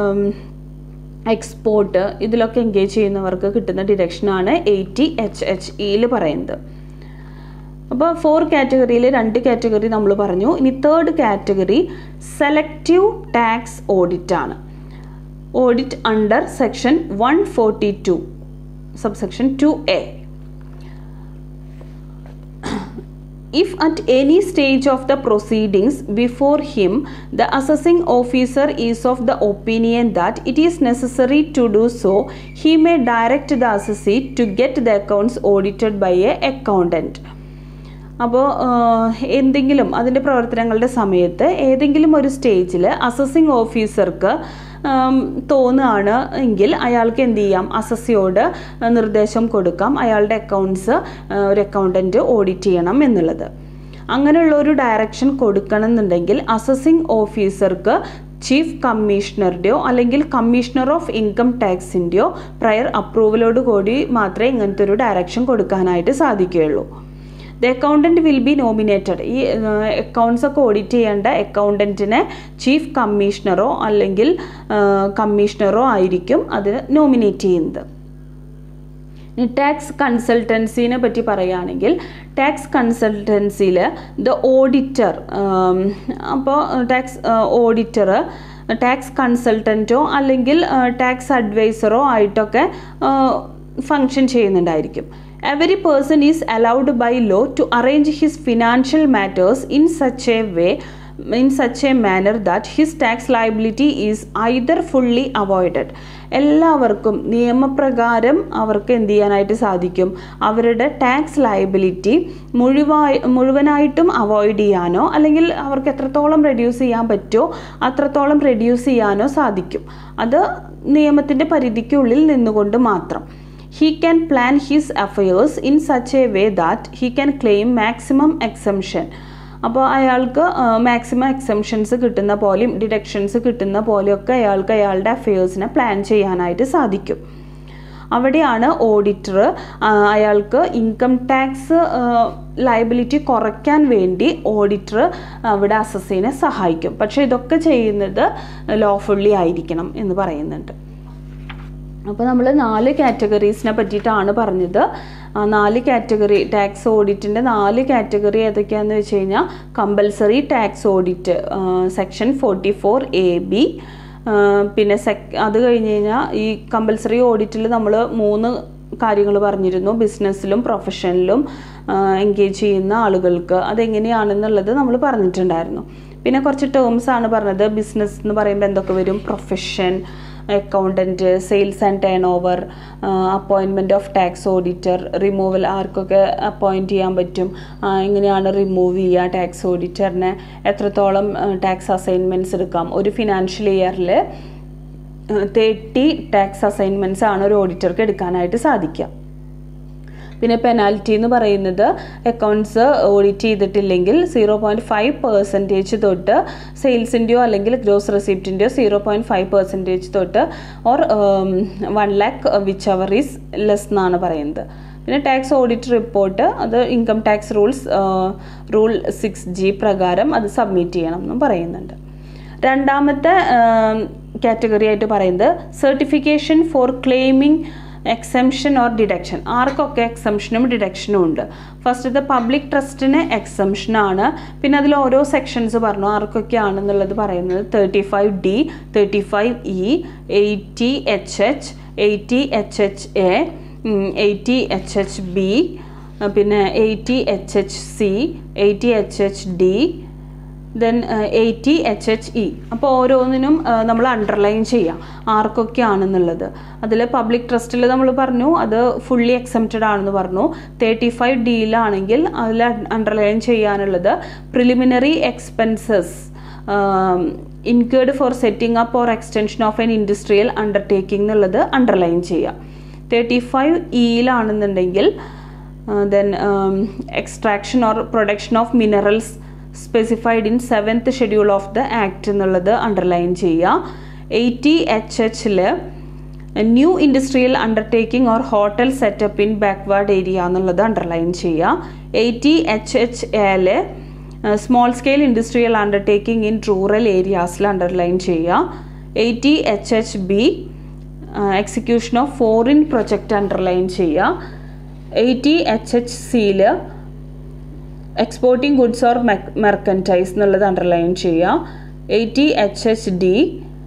എക്സ്പോർട്ട് ഇതിലൊക്കെ എൻഗേജ് ചെയ്യുന്നവർക്ക് കിട്ടുന്ന ഡിഡക്ഷനാണ് എയ്റ്റി എച്ച് എച്ച് ഇയിൽ പറയുന്നത് അപ്പോൾ ഫോർ കാറ്റഗറിയിൽ രണ്ട് കാറ്റഗറി നമ്മൾ പറഞ്ഞു ഇനി third category selective tax audit ആണ് audit under section one forty two subsection two A if at any stage of the proceedings before him the assessing officer is of the opinion that it is necessary to do so he may direct the assessee to get the accounts audited by a accountant അപ്പോൾ എന്തെങ്കിലും അതിൻ്റെ പ്രവർത്തനങ്ങളുടെ സമയത്ത് ഏതെങ്കിലും ഒരു സ്റ്റേജിൽ അസസിങ് ഓഫീസർക്ക് തോന്നുകയാണ് എങ്കിൽ അയാൾക്ക് എന്ത് ചെയ്യാം അസസിയോട് നിർദ്ദേശം കൊടുക്കാം അയാളുടെ അക്കൗണ്ട്സ് ഒരു അക്കൗണ്ടൻറ്റ് ഓഡിറ്റ് ചെയ്യണം എന്നുള്ളത് അങ്ങനെയുള്ള ഒരു ഡയറക്ഷൻ കൊടുക്കണം എന്നുണ്ടെങ്കിൽ അസസിങ് ഓഫീസർക്ക് ചീഫ് കമ്മീഷണറുടെയോ അല്ലെങ്കിൽ കമ്മീഷണർ ഓഫ് ഇൻകം ടാക്സിൻ്റെയോ പ്രയർ അപ്രൂവലോട് കൂടി മാത്രമേ ഇങ്ങനത്തെ ഒരു ഡയറക്ഷൻ കൊടുക്കാനായിട്ട് സാധിക്കുകയുള്ളൂ the accountant will be nominated ഈ അക്കൗണ്ട്സ് ഒക്കെ ഓഡിറ്റ് ചെയ്യേണ്ട അക്കൗണ്ടൻറ്റിനെ ചീഫ് കമ്മീഷണറോ അല്ലെങ്കിൽ കമ്മീഷണറോ ആയിരിക്കും അതിന് നോമിനേറ്റ് ചെയ്യുന്നത് ടാക്സ് കൺസൾട്ടൻസിനെ പറ്റി പറയുകയാണെങ്കിൽ ടാക്സ് കൺസൾട്ടൻസിയിൽ ദ ഓഡിറ്റർ അപ്പോൾ ടാക്സ് ഓഡിറ്റർ ടാക്സ് കൺസൾട്ടൻറ്റോ അല്ലെങ്കിൽ ടാക്സ് അഡ്വൈസറോ ആയിട്ടൊക്കെ ഫങ്ഷൻ ചെയ്യുന്നുണ്ടായിരിക്കും every person is allowed by law to arrange his financial matters in such a way in such a manner that his tax liability is either fully avoided എല്ലാവർക്കും നിയമപ്രകാരം അവർക്ക് എന്ത് ചെയ്യാനായിട്ട് സാധിക്കും അവരുടെ ടാക്സ് ലയബിലിറ്റി മുഴുവായി മുഴുവനായിട്ടും അവോയ്ഡ് ചെയ്യാനോ അല്ലെങ്കിൽ അവർക്ക് എത്രത്തോളം റെഡ്യൂസ് ചെയ്യാൻ പറ്റുമോ അത്രത്തോളം റെഡ്യൂസ് ചെയ്യാനോ സാധിക്കും അത് നിയമത്തിൻ്റെ പരിധിക്കുള്ളിൽ നിന്നുകൊണ്ട് മാത്രം he can plan his affairs in such a way that he can claim maximum exemption അപ്പോൾ അയാൾക്ക് മാക്സിമം എക്സംഷൻസ് കിട്ടുന്ന പോലെയും ഡിഡക്ഷൻസ് കിട്ടുന്ന പോലെയൊക്കെ അയാൾക്ക് അയാളുടെ അഫയേഴ്സിനെ പ്ലാൻ ചെയ്യാനായിട്ട് സാധിക്കും അവിടെയാണ് ഓഡിറ്റർ അയാൾക്ക് ഇൻകം ടാക്സ് ലയബിലിറ്റി കുറയ്ക്കാൻ വേണ്ടി ഓഡിറ്റർ അവിടെ അസസ്സിനെ സഹായിക്കും പക്ഷേ ഇതൊക്കെ ചെയ്യുന്നത് ലോഫുള്ളി ആയിരിക്കണം എന്ന് പറയുന്നുണ്ട് അപ്പോൾ നമ്മൾ നാല് കാറ്റഗറീസിനെ പറ്റിയിട്ടാണ് പറഞ്ഞത് നാല് കാറ്റഗറി ടാക്സ് ഓഡിറ്റിൻ്റെ നാല് കാറ്റഗറി ഏതൊക്കെയാണെന്ന് വെച്ച് കഴിഞ്ഞാൽ compulsory tax audit section forty four A B പിന്നെ സെക് അത് കഴിഞ്ഞ് കഴിഞ്ഞാൽ ഈ കമ്പൽസറി ഓഡിറ്റിൽ നമ്മൾ മൂന്ന് കാര്യങ്ങൾ പറഞ്ഞിരുന്നു ബിസിനസ്സിലും പ്രൊഫഷനിലും എൻഗേജ് ചെയ്യുന്ന ആളുകൾക്ക് അതെങ്ങനെയാണെന്നുള്ളത് നമ്മൾ പറഞ്ഞിട്ടുണ്ടായിരുന്നു പിന്നെ കുറച്ച് ടേംസ് ആണ് പറഞ്ഞത് ബിസിനസ് എന്ന് പറയുമ്പോൾ എന്തൊക്കെ വരും profession accountant sales and turnover appointment of tax auditor removal ആർക്കൊക്കെ അപ്പോയിൻറ്റ് ചെയ്യാൻ പറ്റും എങ്ങനെയാണ് റിമൂവ് ചെയ്യുക ടാക്സ് ഓഡിറ്ററിനെ എത്രത്തോളം ടാക്സ് അസൈൻമെൻറ്റ്സ് എടുക്കാം ഒരു ഫിനാൻഷ്യൽ ഇയറിൽ തേർട്ടി ടാക്സ് അസൈൻമെൻറ്റ്സ് ആണ് ഒരു ഓഡിറ്റർക്ക് എടുക്കാനായിട്ട് സാധിക്കുക പിന്നെ പെനാൽറ്റി എന്ന് പറയുന്നത് അക്കൗണ്ട്സ് ഓഡിറ്റ് ചെയ്തിട്ടില്ലെങ്കിൽ സീറോ പോയിൻറ്റ് ഫൈവ് പെർസെൻറ്റേജ് തൊട്ട് സെയിൽസിൻ്റെയോ അല്ലെങ്കിൽ ഗ്രോസ് റെസിപ്റ്റിൻ്റെയോ സീറോ പോയിൻറ്റ് ഫൈവ് പെർസെൻറ്റേജ് തൊട്ട് or one lakh whichever is less എന്നാണ് പറയുന്നത് പിന്നെ ടാക്സ് ഓഡിറ്റ് റിപ്പോർട്ട് അത് income tax rules rule six G പ്രകാരം അത് സബ്മിറ്റ് ചെയ്യണം എന്നും പറയുന്നുണ്ട് രണ്ടാമത്തെ കാറ്റഗറി ആയിട്ട് പറയുന്നത് certification for claiming exemption or deduction ആർക്കൊക്കെ എക്സംഷനും ഡിഡക്ഷനും ഉണ്ട് ഫസ്റ്റ് ഇത് പബ്ലിക് ട്രസ്റ്റിന് എക്സംഷനാണ് പിന്നെ അതിൽ ഓരോ സെക്ഷൻസ് പറഞ്ഞു ആർക്കൊക്കെയാണെന്നുള്ളത് പറയുന്നത് thirty five D thirty five E eighty H H eighty H H A eighty H H B പിന്നെ eighty H H C eighty H H D then eighty H H E അപ്പോൾ ഓരോന്നിനും നമ്മൾ അണ്ടർലൈൻ ചെയ്യാം ആർക്കൊക്കെയാണെന്നുള്ളത് അതിൽ പബ്ലിക് ട്രസ്റ്റിൽ നമ്മൾ പറഞ്ഞു അത് ഫുള്ളി എക്സംപ്റ്റഡ് ആണെന്ന് പറഞ്ഞു തേർട്ടി ഫൈവ് ഡിയിലാണെങ്കിൽ അതിൽ അണ്ടർലൈൻ ചെയ്യാനുള്ളത് preliminary expenses incurred for setting up or extension of an industrial undertaking എന്നുള്ളത് അണ്ടർലൈൻ ചെയ്യാം തേർട്ടി ഫൈവ് ഇയിലാണെന്നുണ്ടെങ്കിൽ then extraction or production of minerals specified in seventh schedule of the act എന്നുള്ളത് അണ്ടർലൈൻ ചെയ്യുക എയ്റ്റി എച്ച് എച്ചിൽ new industrial undertaking or hotel setup in backward area എന്നുള്ളത് അണ്ടർലൈൻ ചെയ്യുക എയ്റ്റി എച്ച് എച്ച് എയിൽ small scale industrial undertaking in rural ഏരിയാസിൽ അണ്ടർലൈൻ ചെയ്യുക eighty H H B execution of foreign project underline ചെയ്യുക എയ്റ്റി എച്ച് എച്ച് സിയിൽ എക്സ്പോർട്ടിംഗ് ഗുഡ്സ് ഓർ മെർക്കൻറ്റൈസ് എന്നുള്ളത് അണ്ടർലൈൻ ചെയ്യുക eighty H H D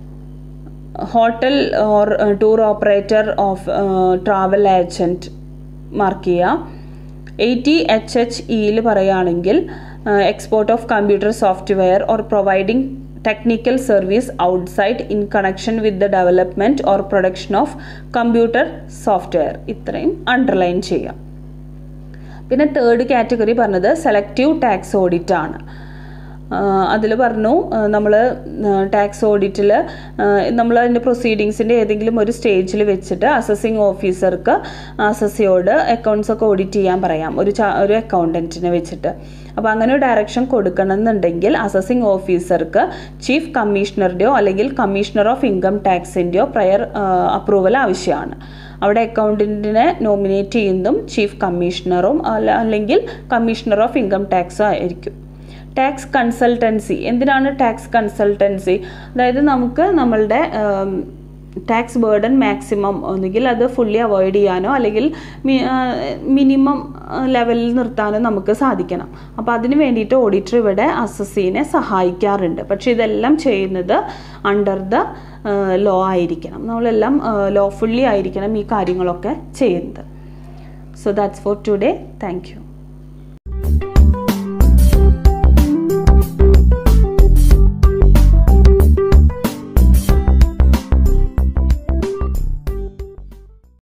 hotel or tour operator of travel agent mark ചെയ്യുക എയ്റ്റി എച്ച് എച്ച് ഇയിൽ പറയുകയാണെങ്കിൽ export of computer software or providing technical service outside in connection with the development or production of computer software ഇത്രയും അണ്ടർലൈൻ ചെയ്യാം പിന്നെ തേർഡ് കാറ്റഗറി പറഞ്ഞത് സെലക്റ്റീവ് ടാക്സ് ഓഡിറ്റ് ആണ് അതിൽ പറഞ്ഞു നമ്മൾ ടാക്സ് ഓഡിറ്റിൽ നമ്മൾ അതിൻ്റെ പ്രൊസീഡിങ്സിൻ്റെ ഏതെങ്കിലും ഒരു സ്റ്റേജിൽ വെച്ചിട്ട് അസസിങ് ഓഫീസർക്ക് അസസിയോട് അക്കൗണ്ട്സ് ഒക്കെ ഓഡിറ്റ് ചെയ്യാൻ പറയാം ഒരു ചാ ഒരു അക്കൗണ്ടൻറ്റിനെ വെച്ചിട്ട് അപ്പോൾ അങ്ങനെ ഒരു ഡയറക്ഷൻ കൊടുക്കണമെന്നുണ്ടെങ്കിൽ അസസിങ് ഓഫീസർക്ക് ചീഫ് കമ്മീഷണറുടെയോ അല്ലെങ്കിൽ കമ്മീഷണർ ഓഫ് ഇൻകം ടാക്സിൻ്റെയോ പ്രയർ അപ്രൂവൽ ആവശ്യമാണ് അവിടെ അക്കൗണ്ടൻറ്റിനെ നോമിനേറ്റ് ചെയ്യുന്നതും ചീഫ് കമ്മീഷണറും അല്ലെങ്കിൽ കമ്മീഷണർ ഓഫ് ഇൻകം ടാക്സ് ആയിരിക്കും ടാക്സ് കൺസൾട്ടൻസി എന്തിനാണ് ടാക്സ് കൺസൾട്ടൻസി അതായത് നമുക്ക് നമ്മളുടെ ടാക്സ് ബേർഡൻ മാക്സിമം ഒന്നുകിൽ അത് ഫുള്ളി അവോയ്ഡ് ചെയ്യാനോ അല്ലെങ്കിൽ മിനിമം ലെവലിൽ നിർത്താനോ നമുക്ക് സാധിക്കണം അപ്പോൾ അതിന് വേണ്ടിയിട്ട് ഓഡിറ്റർ ഇവിടെ അസസീനെ സഹായിക്കാറുണ്ട് പക്ഷേ ഇതെല്ലാം ചെയ്യുന്നത് അണ്ടർ ദ ലോ ആയിരിക്കണം നമ്മളെല്ലാം ലോഫുള്ളി ആയിരിക്കണം ഈ കാര്യങ്ങളൊക്കെ ചെയ്യുന്നത് so that's for today thank U